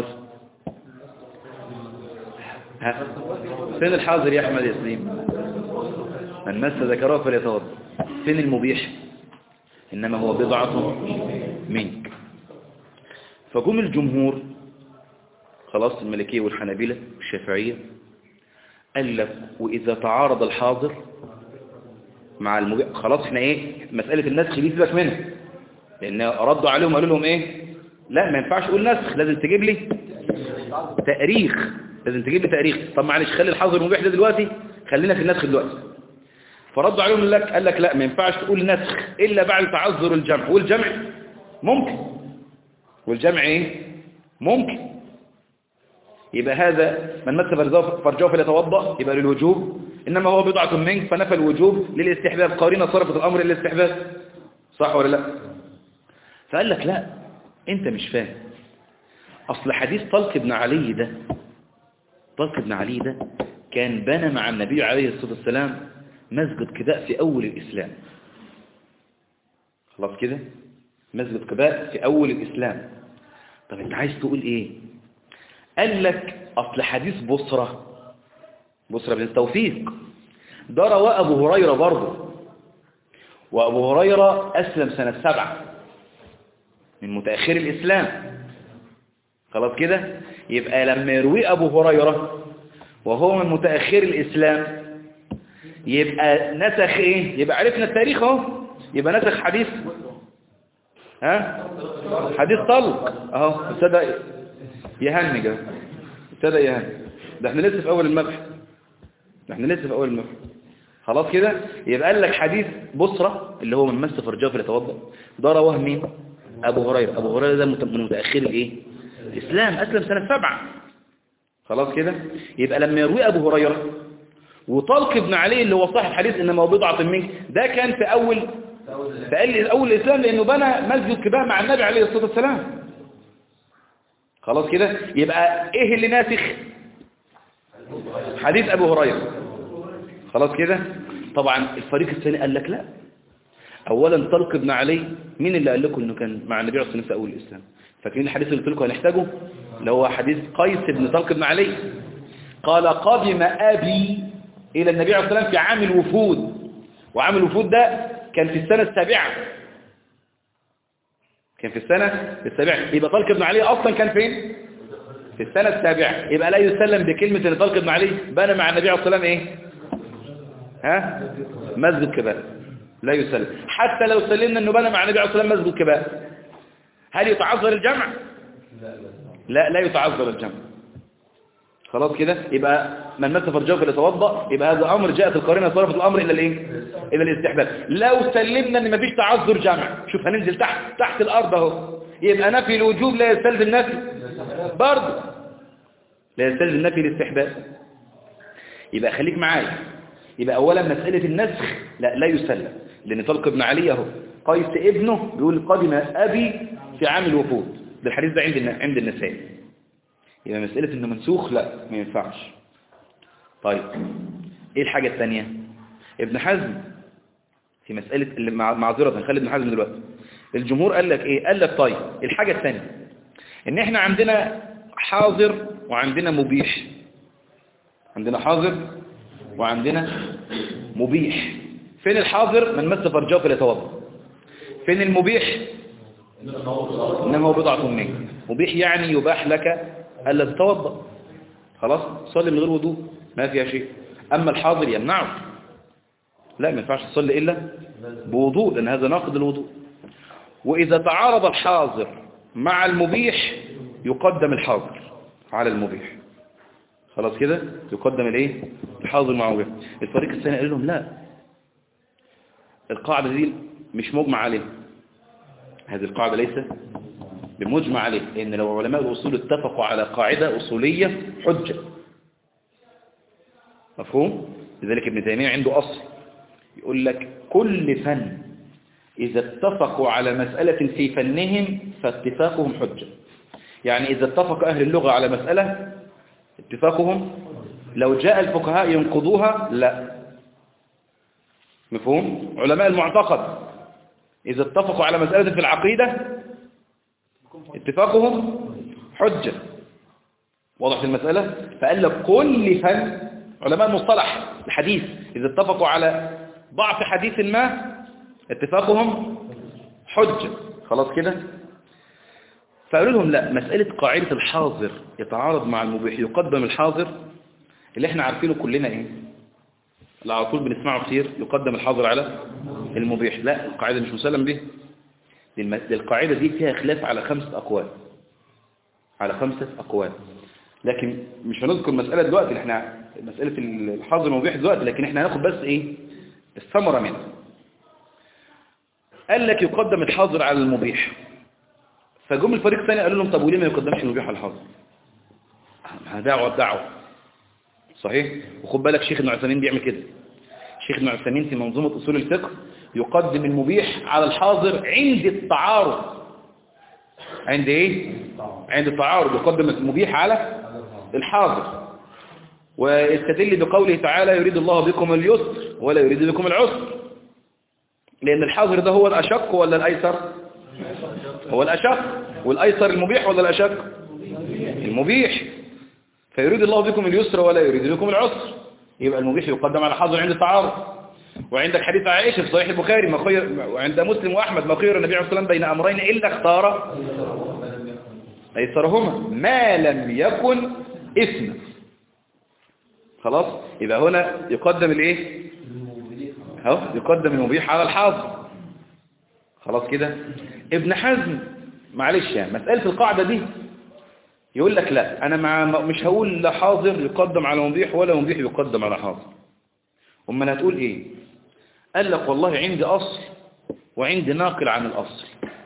ها فين الحاضر يا احمد ياسليم من مس ذكره فليتوضا فين المبيح انما هو بضعه منك فجم الجمهور خلاص الملكيه والحنابلة والشافعيه قال لك واذا تعارض الحاضر مع المبيح خلاص احنا ايه مساله النسخ دي سيبك منها لان ردوا عليهم قالوا لهم ايه لا ما ينفعش اقول نسخ لازم تجيب لي تاريخ لازم تجيب لي تاريخ طب معلش خلي الحظر المبيح ده دلوقتي خلينا في النسخ دلوقتي فردوا عليهم لك قال لك لا ما ينفعش تقول نسخ الا بعد تعذر الجمع والجمع ممكن والجمع ايه ممكن يبقى هذا من مس فرجه فليتوضا يبقى للوجوب انما هو بضعه منك فنفى الوجوب للاستحباب قارنه صرفت الامر للاستحباب صح ولا لا فقال لك لا انت مش فاهم اصل حديث طلق بن علي ده طلق بن علي ده كان بنى مع النبي عليه الصلاة والسلام مسجد قباء في أول الإسلام خلاص كده مسجد قباء في أول الإسلام طب انت عايز تقول ايه قال لك أصل حديث بصرة بصرة بن التوفيق ده رواه أبو هريرة برضه وأبو هريرة أسلم سنة سبعة من متأخر الإسلام خلاص كده يبقى لما يروي أبو هريرة وهو من متأخر الإسلام يبقى نسخ إيه يبقى عرفنا التاريخ اهو يبقى نسخ حديث ها حديث طلق اهو ابتدى يهنج اهو ابتدى يهنج ده احنا لسه في أول المبحث ده احنا لسه في أول المبحث خلاص كده يبقى قال لك حديث بصرة اللي هو من مس فرجاه فليتوضا ده رواه مين أبو هريرة أبو هريرة ده من متأخر الإيه الإسلام أسلم سنة سبعة خلاص كده يبقى لما يروي أبو هريرة وطلق ابن علي اللي هو صاحب حديث إنما هو بضعة منك ده كان في أول في أول الإسلام لأنه بنى مسجد كباه مع النبي عليه الصلاة والسلام خلاص كده يبقى إيه اللي ناسخ حديث أبو هريرة خلاص كده طبعا الفريق الثاني قال لك لا اولا طلق ابن علي مين اللي قال لكم انه كان مع النبي عليه الصلاه والسلام في اول الاسلام فاكرين الحديث اللي قلت لكم هنحتاجه اللي هو حديث قيس بن طلق بن علي قال قدم ابي الى النبي عليه الصلاه والسلام في عام الوفود وعام الوفود ده كان في السنه السابعه كان في السنه السابعه يبقى طلق بن علي اصلا كان فين في السنه السابعه يبقى لا يسلم بكلمه ان طلق بن علي بنى مع النبي عليه الصلاه والسلام ايه ها مسجد كبار لا يسلم حتى لو سلمنا انه بنى مع النبي عليه الصلاه والسلام مسجد كبار هل يتعذر الجمع لا لا يتعذر الجمع خلاص كده يبقى من مس فرجه فليتوضا يبقى هذا امر جاءت القرينه صرفت الامر الى الايه الى الاستحباب لو سلمنا ان مفيش تعذر جمع شوف هننزل تحت تحت الارض اهو يبقى نفي الوجوب لا يستلزم نفي برضه لا يستلزم نفي الاستحباب يبقى خليك معايا يبقى اولا مساله النسخ لا لا يسلم لان طلق ابن علي اهو قيس ابنه بيقول قدم ابي في عام الوفود ده الحديث ده عند عند النسائي يبقى مسألة انه منسوخ لا ما ينفعش طيب ايه الحاجة الثانية ابن حزم في مسألة اللي مع- معذرة نخلي ابن حزم دلوقتي الجمهور قال لك ايه قال لك طيب الحاجة الثانية ان احنا عندنا حاضر وعندنا مبيح عندنا حاضر وعندنا مبيح فين الحاضر من مس فرجه فليتوضا فين المبيح إنما هو بضعة منك مبيح يعني يباح لك ألا تتوضا خلاص صلي من غير وضوء ما فيها شيء أما الحاضر يمنعه لا ما ينفعش تصلي إلا بوضوء لأن هذا ناقض الوضوء وإذا تعارض الحاضر مع المبيح يقدم الحاضر على المبيح خلاص كده يقدم الايه الحاضر مع المبيح الفريق الثاني قال لهم لا القاعدة دي مش مجمع عليها هذه القاعدة ليست بمجمع عليه لأن لو علماء الأصول اتفقوا على قاعدة أصولية حجة مفهوم؟ لذلك ابن تيمية عنده أصل يقول لك كل فن إذا اتفقوا على مسألة في فنهم فاتفاقهم حجة يعني إذا اتفق أهل اللغة على مسألة اتفاقهم لو جاء الفقهاء ينقضوها لا مفهوم؟ علماء المعتقد إذا اتفقوا على مسألة في العقيدة اتفاقهم حجة واضح في المسألة فقال لك كل فن علماء المصطلح الحديث إذا اتفقوا على ضعف حديث ما اتفاقهم حجة خلاص كده فقالوا لهم لا مسألة قاعدة الحاضر يتعارض مع المبيح يقدم الحاضر اللي احنا عارفينه كلنا ايه اللي على طول بنسمعه كتير يقدم الحاضر على المبيح لا القاعدة مش مسلم به للم- للقاعدة دي فيها خلاف على خمسة أقوال على خمسة أقوال لكن مش هنذكر مسألة دلوقتي اللي احنا مسألة الحاضر المبيح دلوقتي لكن احنا هناخد بس ايه الثمرة منها قال لك يقدم الحاضر على المبيح فجم الفريق الثاني قالوا لهم طب وليه ما يقدمش المبيح على الحاضر دعوة بدعوة صحيح وخد بالك شيخ ابن عثيمين بيعمل كده شيخ ابن عثيمين في منظومة أصول الفقه يقدم المبيح على الحاضر عند التعارض عند ايه عند التعارض يقدم المبيح على الحاضر ويستدل بقوله تعالى يريد الله بكم اليسر ولا يريد بكم العسر لأن الحاضر ده هو الأشق ولا الأيسر هو الأشق والأيسر المبيح ولا الأشق المبيح فيريد الله بكم اليسر ولا يريد بكم العسر يبقى المبيح يقدم على الحاضر عند التعارض وعندك حديث عائشة في صحيح البخاري ما خير وعند مسلم وأحمد ما خير النبي عليه الصلاة والسلام بين أمرين إلا اختار أيسرهما ما لم يكن إثما خلاص يبقى هنا يقدم الايه اهو يقدم المبيح على الحاضر خلاص كده ابن حزم معلش يعني مسألة القاعدة دي يقول لك لا أنا مع مش هقول لا حاضر يقدم على مبيح ولا مبيح يقدم على حاضر أمال هتقول إيه قال لك والله عندي أصل وعندي ناقل عن الأصل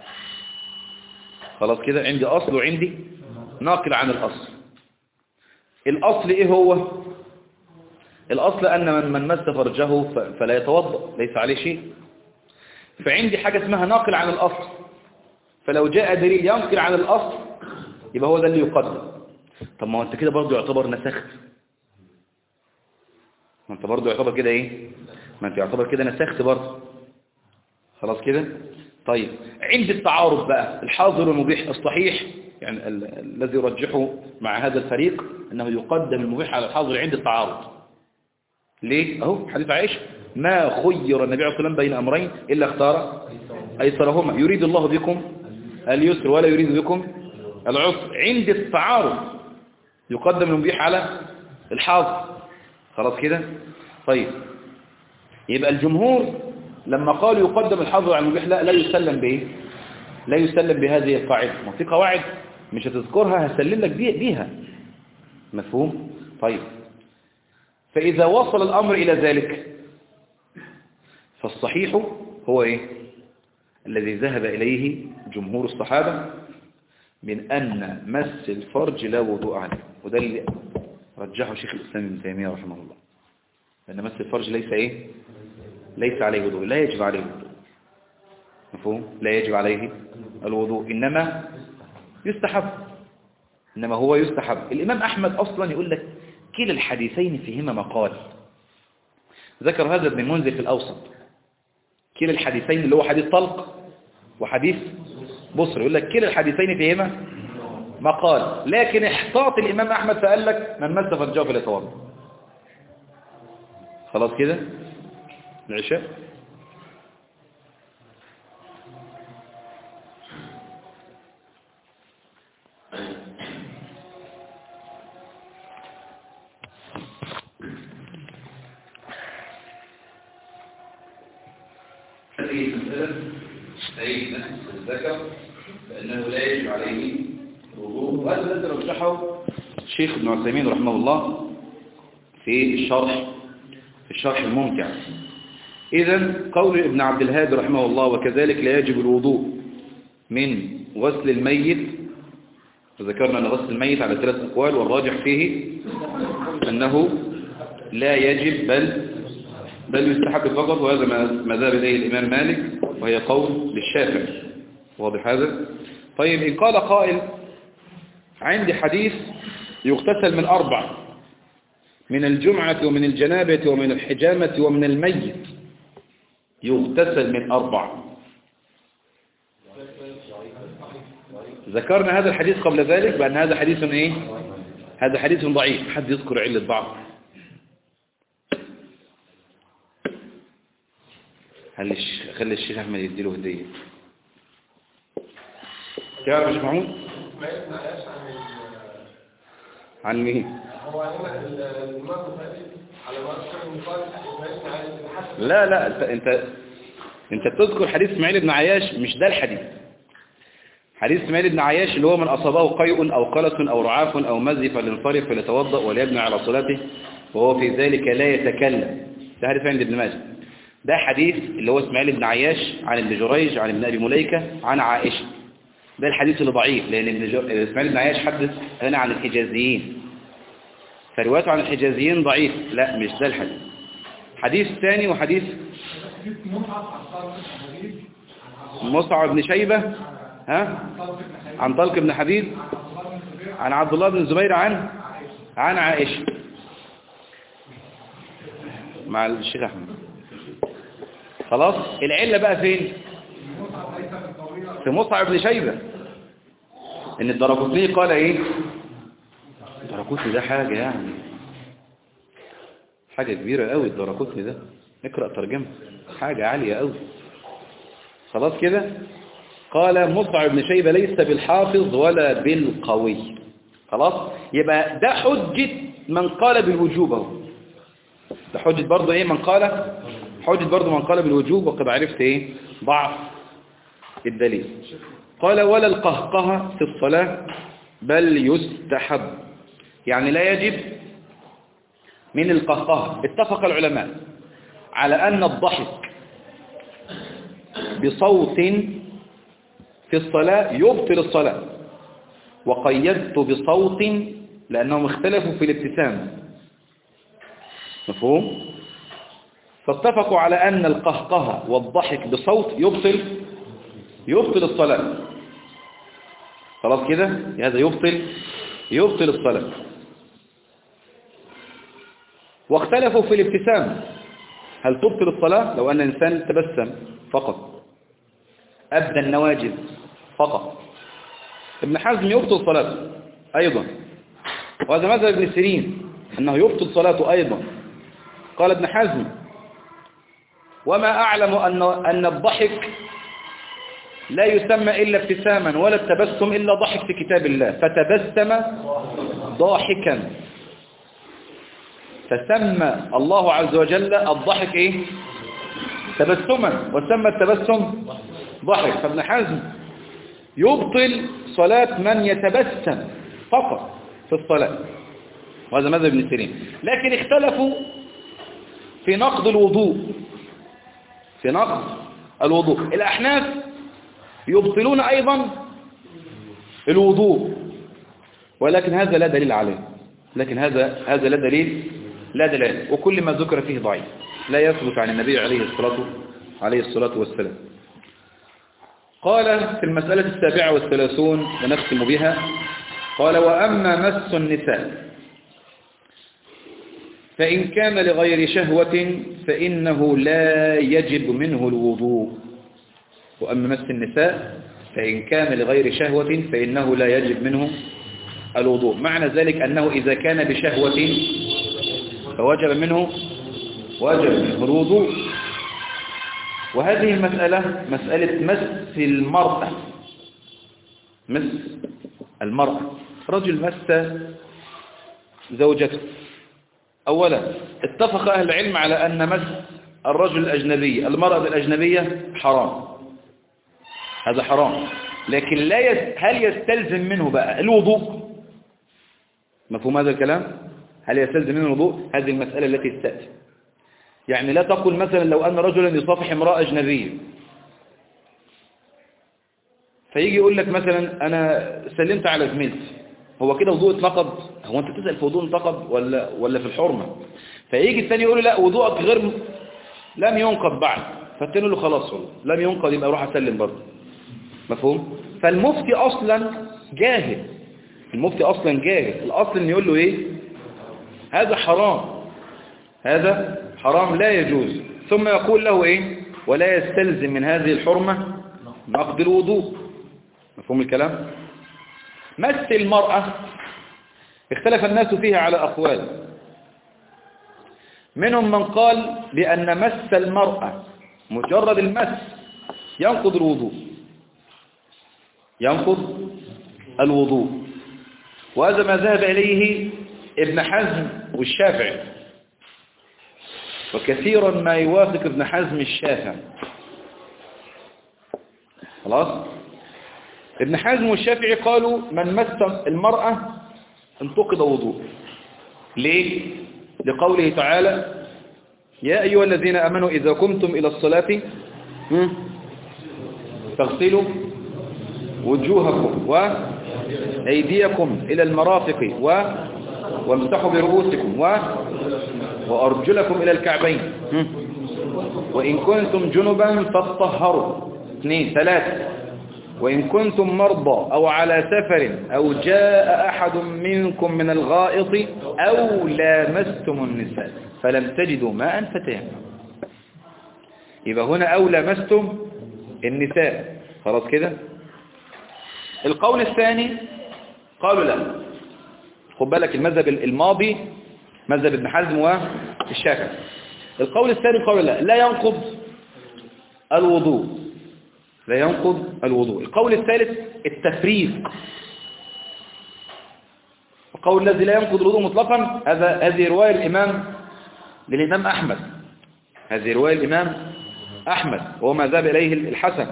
خلاص كده عندي أصل وعندي ناقل عن الأصل الأصل إيه هو الأصل أن من من مس فرجه ف- فلا يتوضأ ليس عليه شيء فعندي حاجة اسمها ناقل عن الأصل فلو جاء دليل ينقل عن الأصل يبقى هو ده اللي يقدم طب ما هو انت كده برضه يعتبر نسخت ما انت برضه يعتبر كده ايه ما انت يعتبر كده نسخت برضه خلاص كده طيب عند التعارض بقى الحاضر والمبيح الصحيح يعني ال الذي يرجحه مع هذا الفريق أنه يقدم المبيح على الحاضر عند التعارض ليه؟ أهو حديث عائشة ما خير النبي عليه الصلاة والسلام بين أمرين إلا اختار أيسرهما يريد الله بكم اليسر ولا يريد بكم العسر عند التعارض يقدم المبيح على الحاضر خلاص كده طيب يبقى الجمهور لما قالوا يقدم الحاضر على المبيح لا لا يسلم بايه لا يسلم بهذه القاعده ما في قواعد مش هتذكرها هسلم لك بي- بيها مفهوم طيب فإذا وصل الأمر إلى ذلك فالصحيح هو إيه الذي ذهب إليه جمهور الصحابة من أن مس الفرج لا وضوء عليه وده اللي رجحه شيخ الإسلام ابن تيمية رحمه الله أن مس الفرج ليس إيه ليس عليه وضوء لا يجب عليه وضوء مفهوم لا يجب عليه الوضوء إنما يستحب إنما هو يستحب الإمام أحمد أصلا يقول لك كلا الحديثين فيهما مقال ذكر هذا ابن المنذر في الأوسط كلا الحديثين اللي هو حديث طلق وحديث بصر يقول لك كلا الحديثين فيهما مقال لكن احتاط الإمام أحمد فقال لك من مس فرجاه فليتوضا خلاص كده العشاء هذه المسألة أي نفس الذكر فإنه لا يجب عليه الوضوء وهذا الذي رجحه الشيخ ابن عثيمين رحمه الله في الشرح في الشرح الممتع إذا قول ابن عبد الهادي رحمه الله وكذلك لا يجب الوضوء من غسل الميت وذكرنا أن غسل الميت على ثلاث أقوال والراجح فيه أنه لا يجب بل بل يستحب فقط وهذا ما ما ذهب إليه الإمام مالك وهي قول للشافعي واضح هذا طيب إن قال قائل عندي حديث يغتسل من أربع من الجمعة ومن الجنابة ومن الحجامة ومن الميت يغتسل من أربع ذكرنا هذا الحديث قبل ذلك بأن هذا حديث إيه هذا حديث ضعيف حد يذكر علة ضعف خلي الش... خلي الشيخ أحمد يديله هدية تعرف يا شيخ محمود ما يسمعش عن ال- عن مين هو هنا ال- الإمام الثالث على ما أشهر المقال ما يسمع عن الحسن لا لا انت انت انت بتذكر حديث اسماعيل بن عياش مش ده الحديث حديث اسماعيل بن عياش اللي هو من أصابه قيء أو قلس أو رعاف أو مزي فلينصرف فليتوضأ وليبنى على صلاته وهو في ذلك لا يتكلم ده حديث عند ابن ماجه ده حديث اللي هو اسماعيل بن عياش عن ابن جريج عن ابن أبي مليكة عن عائشة ده الحديث اللي ضعيف لأن ابن جر... اسماعيل بن عياش حدث هنا عن الحجازيين فروايته عن الحجازيين ضعيف لا مش ده الحديث حديث ثاني وحديث مصعب بن شيبة ها عن طلق بن حبيب عن عبد الله بن الزبير عن عن عائشة مع الشيخ أحمد خلاص العلة بقى فين في مصعب بن شيبة ان الدرقطني قال ايه الدرقطني ده حاجة يعني حاجة كبيرة قوي الدرقطني ده نقرأ ترجمة حاجة عالية قوي خلاص كده قال مصعب بن شيبة ليس بالحافظ ولا بالقوي خلاص يبقى ده حجة من قال بالوجوب اهو ده حجة برضه ايه من قال حجة برضه من قال بالوجوب وقد عرفت ايه ضعف الدليل قال ولا القهقه في الصلاة بل يستحب يعني لا يجب من القهقه اتفق العلماء على أن الضحك بصوت في الصلاة يبطل الصلاة وقيدت بصوت لأنهم اختلفوا في الابتسام مفهوم؟ فاتفقوا على أن القهقه والضحك بصوت يبطل يبطل الصلاة خلاص كده هذا يبطل يبطل الصلاة واختلفوا في الابتسام هل تبطل الصلاة لو أن الإنسان تبسم فقط أبدى النواجذ فقط ابن حزم يبطل صلاته أيضا وهذا مذهب ابن سيرين أنه يبطل صلاته أيضا قال ابن حزم وما أعلم أن, أن الضحك لا يسمى إلا ابتساما ولا التبسم إلا ضحك في كتاب الله فتبسم ضاحكا فسمى الله عز وجل الضحك إيه؟ تبسما وسمى التبسم ضحك فابن حزم يبطل صلاة من يتبسم فقط في الصلاة وهذا ماذا ابن سيرين لكن اختلفوا في نقض الوضوء في نقض الوضوء الأحناف يبطلون أيضا الوضوء ولكن هذا لا دليل عليه لكن هذا هذا لا دليل لا دليل وكل ما ذكر فيه ضعيف لا يثبت عن النبي عليه الصلاة عليه الصلاة والسلام قال في المسألة السابعة والثلاثون ونختم بها قال وأما مس النساء فإن كان لغير شهوة فإنه لا يجب منه الوضوء وأما مس النساء فإن كان لغير شهوة فإنه لا يجب منه الوضوء معنى ذلك أنه إذا كان بشهوة فوجب منه وجب منه الوضوء وهذه المسألة مسألة مس المرأة مس المرأة رجل مس زوجته أولا اتفق أهل العلم على أن مس الرجل الأجنبي المرأة الأجنبية حرام هذا حرام لكن لا يس... هل يستلزم منه بقى الوضوء مفهوم هذا الكلام هل يستلزم منه الوضوء هذه المسألة التي تأتي يعني لا تقل مثلا لو أن رجلا يصافح امرأة أجنبية فيجي يقول لك مثلا أنا سلمت على زميلتي هو كده وضوء اتنقض هو أنت تسأل في وضوء اتنقض ولا ولا في الحرمة فيجي الثاني يقول له لا وضوءك غير لم ينقض بعد فالتاني له خلاص والله لم ينقض يبقى اروح اسلم برضه مفهوم فالمفتي اصلا جاهل المفتي اصلا جاهل الاصل ان يقول له ايه هذا حرام هذا حرام لا يجوز ثم يقول له ايه ولا يستلزم من هذه الحرمة نقض الوضوء مفهوم الكلام مس المرأة اختلف الناس فيها على أقوال منهم من قال بأن مس المرأة مجرد المس ينقض الوضوء ينقض الوضوء وهذا ما ذهب إليه ابن حزم والشافعي وكثيرا ما يوافق ابن حزم الشافعي خلاص ابن حزم والشافعي قالوا من مس المرأة انتقض وضوء ليه لقوله تعالى يا أيها الذين أمنوا إذا قمتم إلى الصلاة فاغسلوا وجوهكم وأيديكم إلى المرافق و وامسحوا برؤوسكم و وأرجلكم إلى الكعبين وإن كنتم جنبا فاطهروا اثنين ثلاثة وإن كنتم مرضى أو على سفر أو جاء أحد منكم من الغائط أو لامستم النساء فلم تجدوا ماء فتيمموا يبقى هنا أو لامستم النساء خلاص كده القول الثاني قالوا لا خد بالك المذهب الماضي مذهب ابن حزم والشافعي القول الثاني قالوا لا لا ينقض الوضوء لا ينقض الوضوء القول الثالث التفريق القول الذي لا ينقض الوضوء مطلقا هذا هذه رواية الإمام للإمام أحمد هذه رواية الإمام أحمد وهو ما ذهب إليه الحسن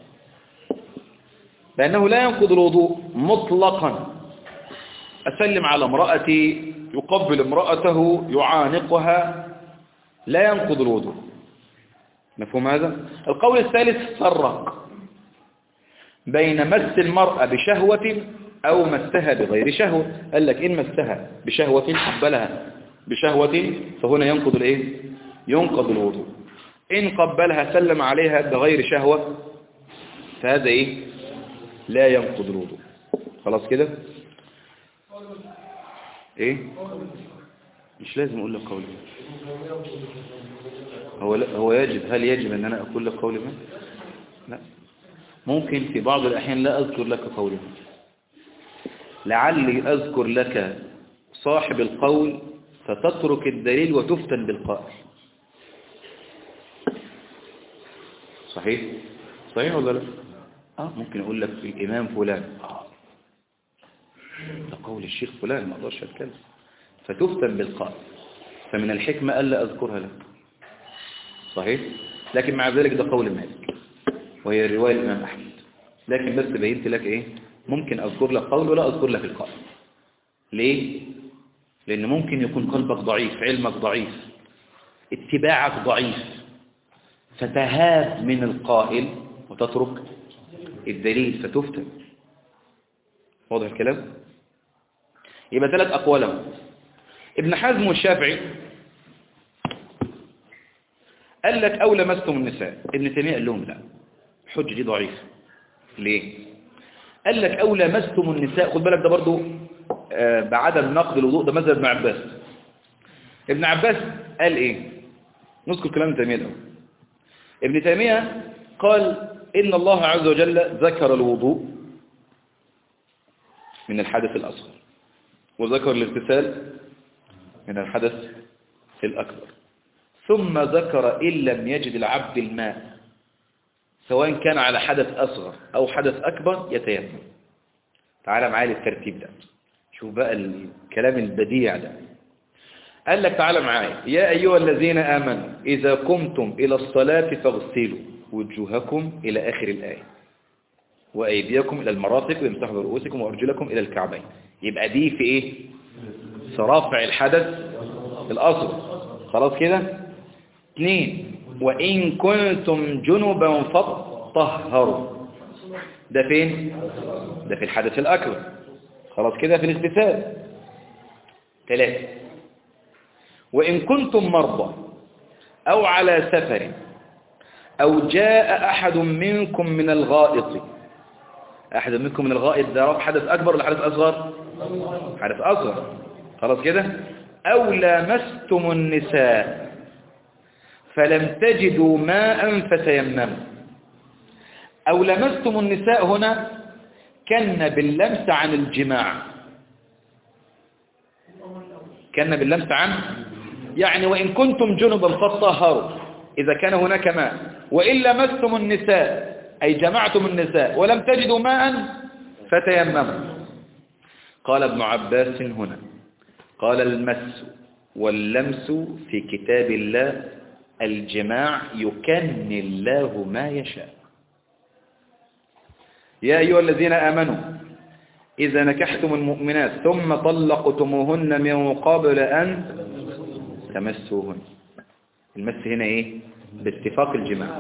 لأنه لا ينقض الوضوء مطلقا أسلم على امرأتي يقبل امرأته يعانقها لا ينقض الوضوء مفهوم هذا القول الثالث فرق بين مس المرأة بشهوة أو مسها بغير شهوة قال لك إن مسها بشهوة قبلها بشهوة فهنا ينقض الإيه ينقض الوضوء إن قبلها سلم عليها بغير شهوة فهذا إيه لا ينقض الوضوء خلاص كده إيه مش لازم اقول لك قولي هو لا هو يجب هل يجب ان انا اقول لك قولي ما لا ممكن في بعض الاحيان لا اذكر لك قولي ما لعلي اذكر لك صاحب القول فتترك الدليل وتفتن بالقائل صحيح صحيح ولا لا اه ممكن اقول لك الامام فلان اه ده قول الشيخ فلان ما اقدرش اتكلم فتفتن بالقائل فمن الحكمة ألا أذكرها لك صحيح لكن مع ذلك ده قول مالك وهي رواية الإمام أحمد لكن بس بينت لك إيه ممكن أذكر لك قول ولا أذكر لك القائل ليه لأن ممكن يكون قلبك ضعيف علمك ضعيف اتباعك ضعيف فتهاب من القائل وتترك الدليل فتفتن واضح الكلام يبقى ثلاث أقوالهم ابن حزم والشافعي قال لك أو لمستم النساء ابن تيمية قال لهم لا حج دي ضعيفة ليه قال لك أو لمستم النساء خد بالك ده برضو آه بعدم نقد الوضوء ده مذهب ابن عباس ابن عباس قال ايه نذكر كلام ابن تيمية الأول ابن تيمية قال إن الله عز وجل ذكر الوضوء من الحدث الأصغر وذكر الاغتسال من الحدث الأكبر ثم ذكر إن لم يجد العبد الماء سواء كان على حدث أصغر أو حدث أكبر يتيمم تعال معايا للترتيب ده شوف بقى الكلام البديع ده قال لك تعال معايا يا أيها الذين آمنوا إذا قمتم إلى الصلاة فاغسلوا وجوهكم إلى آخر الآية وأيديكم إلى المرافق وامسحوا برؤوسكم وأرجلكم إلى الكعبين يبقى دي في إيه في رفع الحدث الأصغر خلاص كده اثنين وإن كنتم جنبا فطهروا ده فين ده في الحدث الأكبر خلاص كده في الاغتسال ثلاثة وإن كنتم مرضى أو على سفر أو جاء أحد منكم من الغائط أحد منكم من الغائط ده حدث أكبر ولا حدث أصغر حدث أصغر خلاص كده أو لامستم النساء فلم تجدوا ماء فتيمموا أو لمستم النساء هنا كان باللمس عن الجماع كان باللمس عن يعني وإن كنتم جنبا فطهروا إذا كان هناك ماء وإن لمستم النساء أي جمعتم النساء ولم تجدوا ماء فتيمموا قال ابن عباس هنا قال المس واللمس في كتاب الله الجماع يكن الله ما يشاء يا أيها الذين آمنوا إذا نكحتم المؤمنات ثم طلقتموهن من قبل أن تمسوهن المس هنا إيه باتفاق الجماع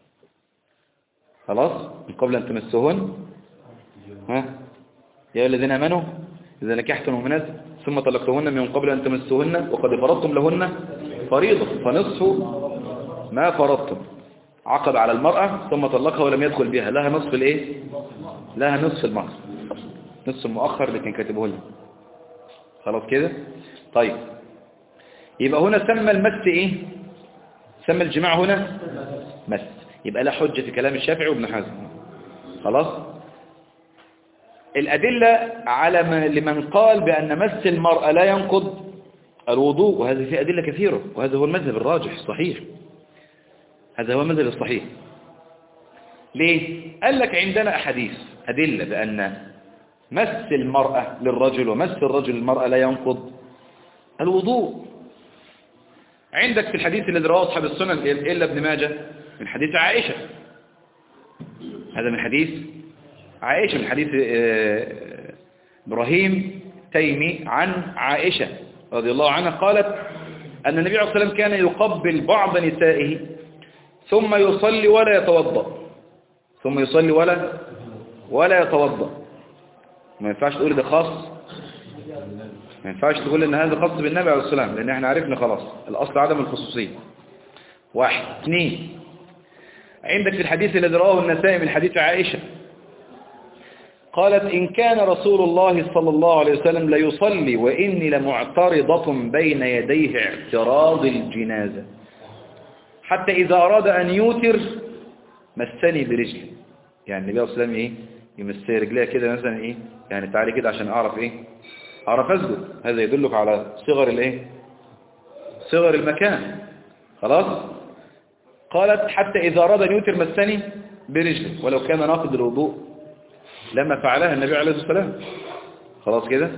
خلاص من قبل أن تمسوهن ها يا أيها الذين آمنوا إذا نكحتم المؤمنات ثم طلقتهن من قبل أن تمسوهن وقد فرضتم لهن فريضة فنصف ما فرضتم عقد على المرأة ثم طلقها ولم يدخل بها لها نصف الايه لها نصف المهر نصف المؤخر اللي كان كاتبه لها خلاص كده طيب يبقى هنا سمى المس ايه سمى الجماع هنا مس يبقى لا حجة في كلام الشافعي وابن حزم خلاص الأدلة على من لمن قال بأن مس المرأة لا ينقض الوضوء وهذه في أدلة كثيرة وهذا هو المذهب الراجح الصحيح هذا هو المذهب الصحيح ليه؟ قال لك عندنا أحاديث أدلة بأن مس المرأة للرجل ومس الرجل للمرأة لا ينقض الوضوء عندك في الحديث الذي رواه أصحاب السنن إلا ابن ماجه من حديث عائشة هذا من حديث عائشة من حديث إبراهيم تيمي عن عائشة رضي الله عنها قالت أن النبي عليه الصلاة والسلام كان يقبل بعض نسائه ثم يصلي ولا يتوضأ ثم يصلي ولا ولا يتوضأ ما ينفعش تقول ده خاص ما ينفعش تقول ان هذا خاص بالنبي عليه الصلاة والسلام لان احنا عرفنا خلاص الاصل عدم الخصوصية واحد اثنين عندك في الحديث الذي رواه النسائي من حديث عائشة قالت إن كان رسول الله صلى الله عليه وسلم ليصلي وإني لمعترضة بين يديه اعتراض الجنازة حتى إذا أراد أن يوتر مسني برجلي يعني النبي صلى الله عليه وسلم إيه يمسي رجليها كده مثلا إيه يعني تعالي كده عشان أعرف إيه أعرف أسجد هذا يدلك على صغر الإيه صغر المكان خلاص قالت حتى إذا أراد أن يوتر مسني برجله ولو كان ناقض الوضوء لما فعلها النبي عليه الصلاة والسلام خلاص كده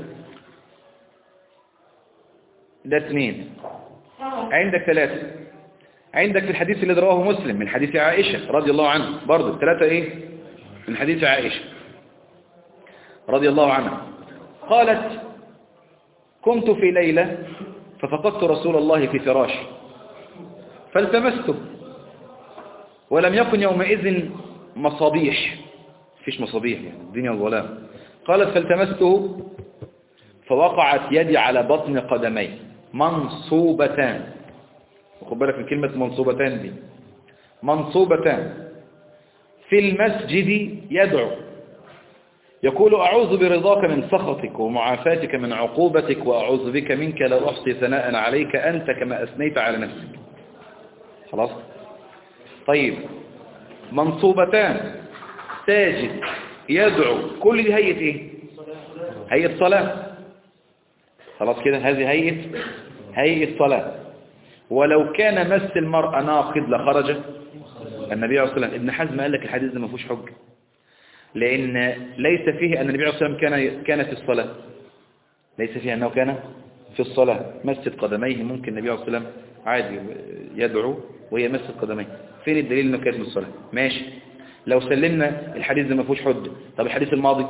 ده اثنين عندك ثلاثة عندك في الحديث الذي رواه مسلم من حديث عائشة رضي الله عنها برضه ثلاثة ايه من حديث عائشة رضي الله عنها قالت كنت في ليلة ففقدت رسول الله في فراشي فالتمسته ولم يكن يومئذ مصابيح فيش مصابيح يعني الدنيا ظلام قالت فالتمسته فوقعت يدي على بطن قدمي منصوبتان وخد بالك من كلمة منصوبتان دي منصوبتان في المسجد يدعو يقول أعوذ برضاك من سخطك ومعافاتك من عقوبتك وأعوذ بك منك لا أحصي ثناء عليك أنت كما أثنيت على نفسك خلاص طيب منصوبتان ساجد يدعو كل دي هيئة ايه هيئة صلاة خلاص كده هذه هيئة هيئة صلاة ولو كان مس المرأة ناقض لخرج النبي عليه الصلاة والسلام ابن حزم قال لك الحديث ده ما فيهوش حجة لأن ليس فيه أن النبي عليه الصلاة والسلام كان كان في الصلاة ليس فيه أنه كان في الصلاة مسجد قدميه ممكن النبي عليه الصلاة والسلام عادي يدعو وهي مسجد قدميه فين الدليل انه كانت من الصلاة ماشي لو سلمنا الحديث ده ما فيهوش حجة طب الحديث الماضي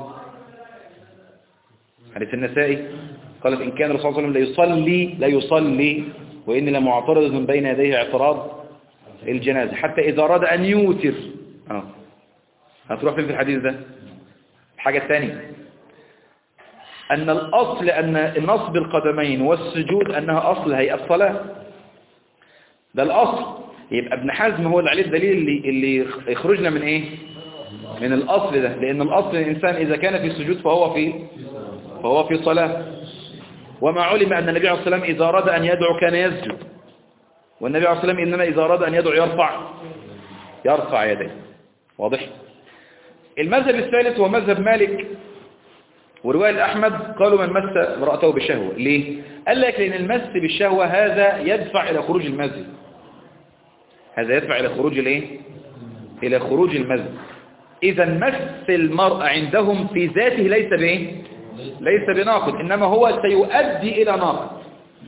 حديث النسائي قالت إن كان الرسول صلى الله عليه وسلم لا يصلي لا يصلي وإني لمعترض من بين يديه اعتراض الجنازة حتى إذا أراد أن يوتر اه هتروح فين في الحديث ده الحاجة الثانية أن الأصل أن النصب القدمين والسجود أنها أصل هيئة الصلاة ده الأصل يبقى ابن حزم هو اللي عليه الدليل اللي, اللي يخرجنا من إيه من الأصل ده لأن الأصل الإنسان إذا كان في السجود فهو في فهو في صلاة وما علم أن النبي عليه الصلاة والسلام إذا أراد أن يدعو كان يسجد والنبي عليه الصلاة والسلام إنما إذا أراد أن يدعو يرفع يرفع يديه واضح المذهب الثالث هو مذهب مالك ورواية أحمد قالوا من مس امرأته بالشهوة ليه؟ قال لك لأن المس بالشهوة هذا يدفع إلى خروج المزي هذا يدفع إلى خروج الايه؟ إلى خروج المزي إذا مس المرأة عندهم في ذاته ليس بإيه؟ ليس بناقض إنما هو سيؤدي إلى ناقض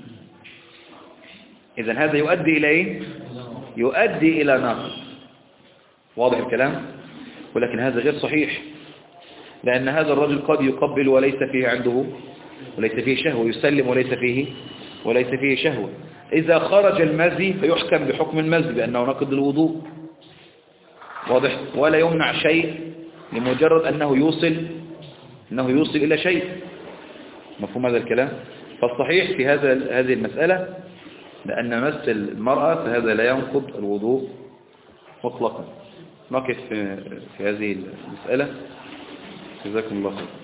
إذا هذا يؤدي إلى إيه؟ يؤدي إلى ناقض واضح الكلام؟ ولكن هذا غير صحيح لأن هذا الرجل قد يقبل وليس فيه عنده وليس فيه شهوة يسلم وليس فيه وليس فيه شهوة إذا خرج المزي فيحكم بحكم المزي بأنه نقض الوضوء واضح ولا يمنع شيء لمجرد أنه يوصل أنه يوصل إلى شيء مفهوم هذا الكلام فالصحيح في هذا هذه المسألة لأن مس المرأة فهذا لا ينقض الوضوء مطلقا نقف في, في هذه المسألة جزاكم الله خير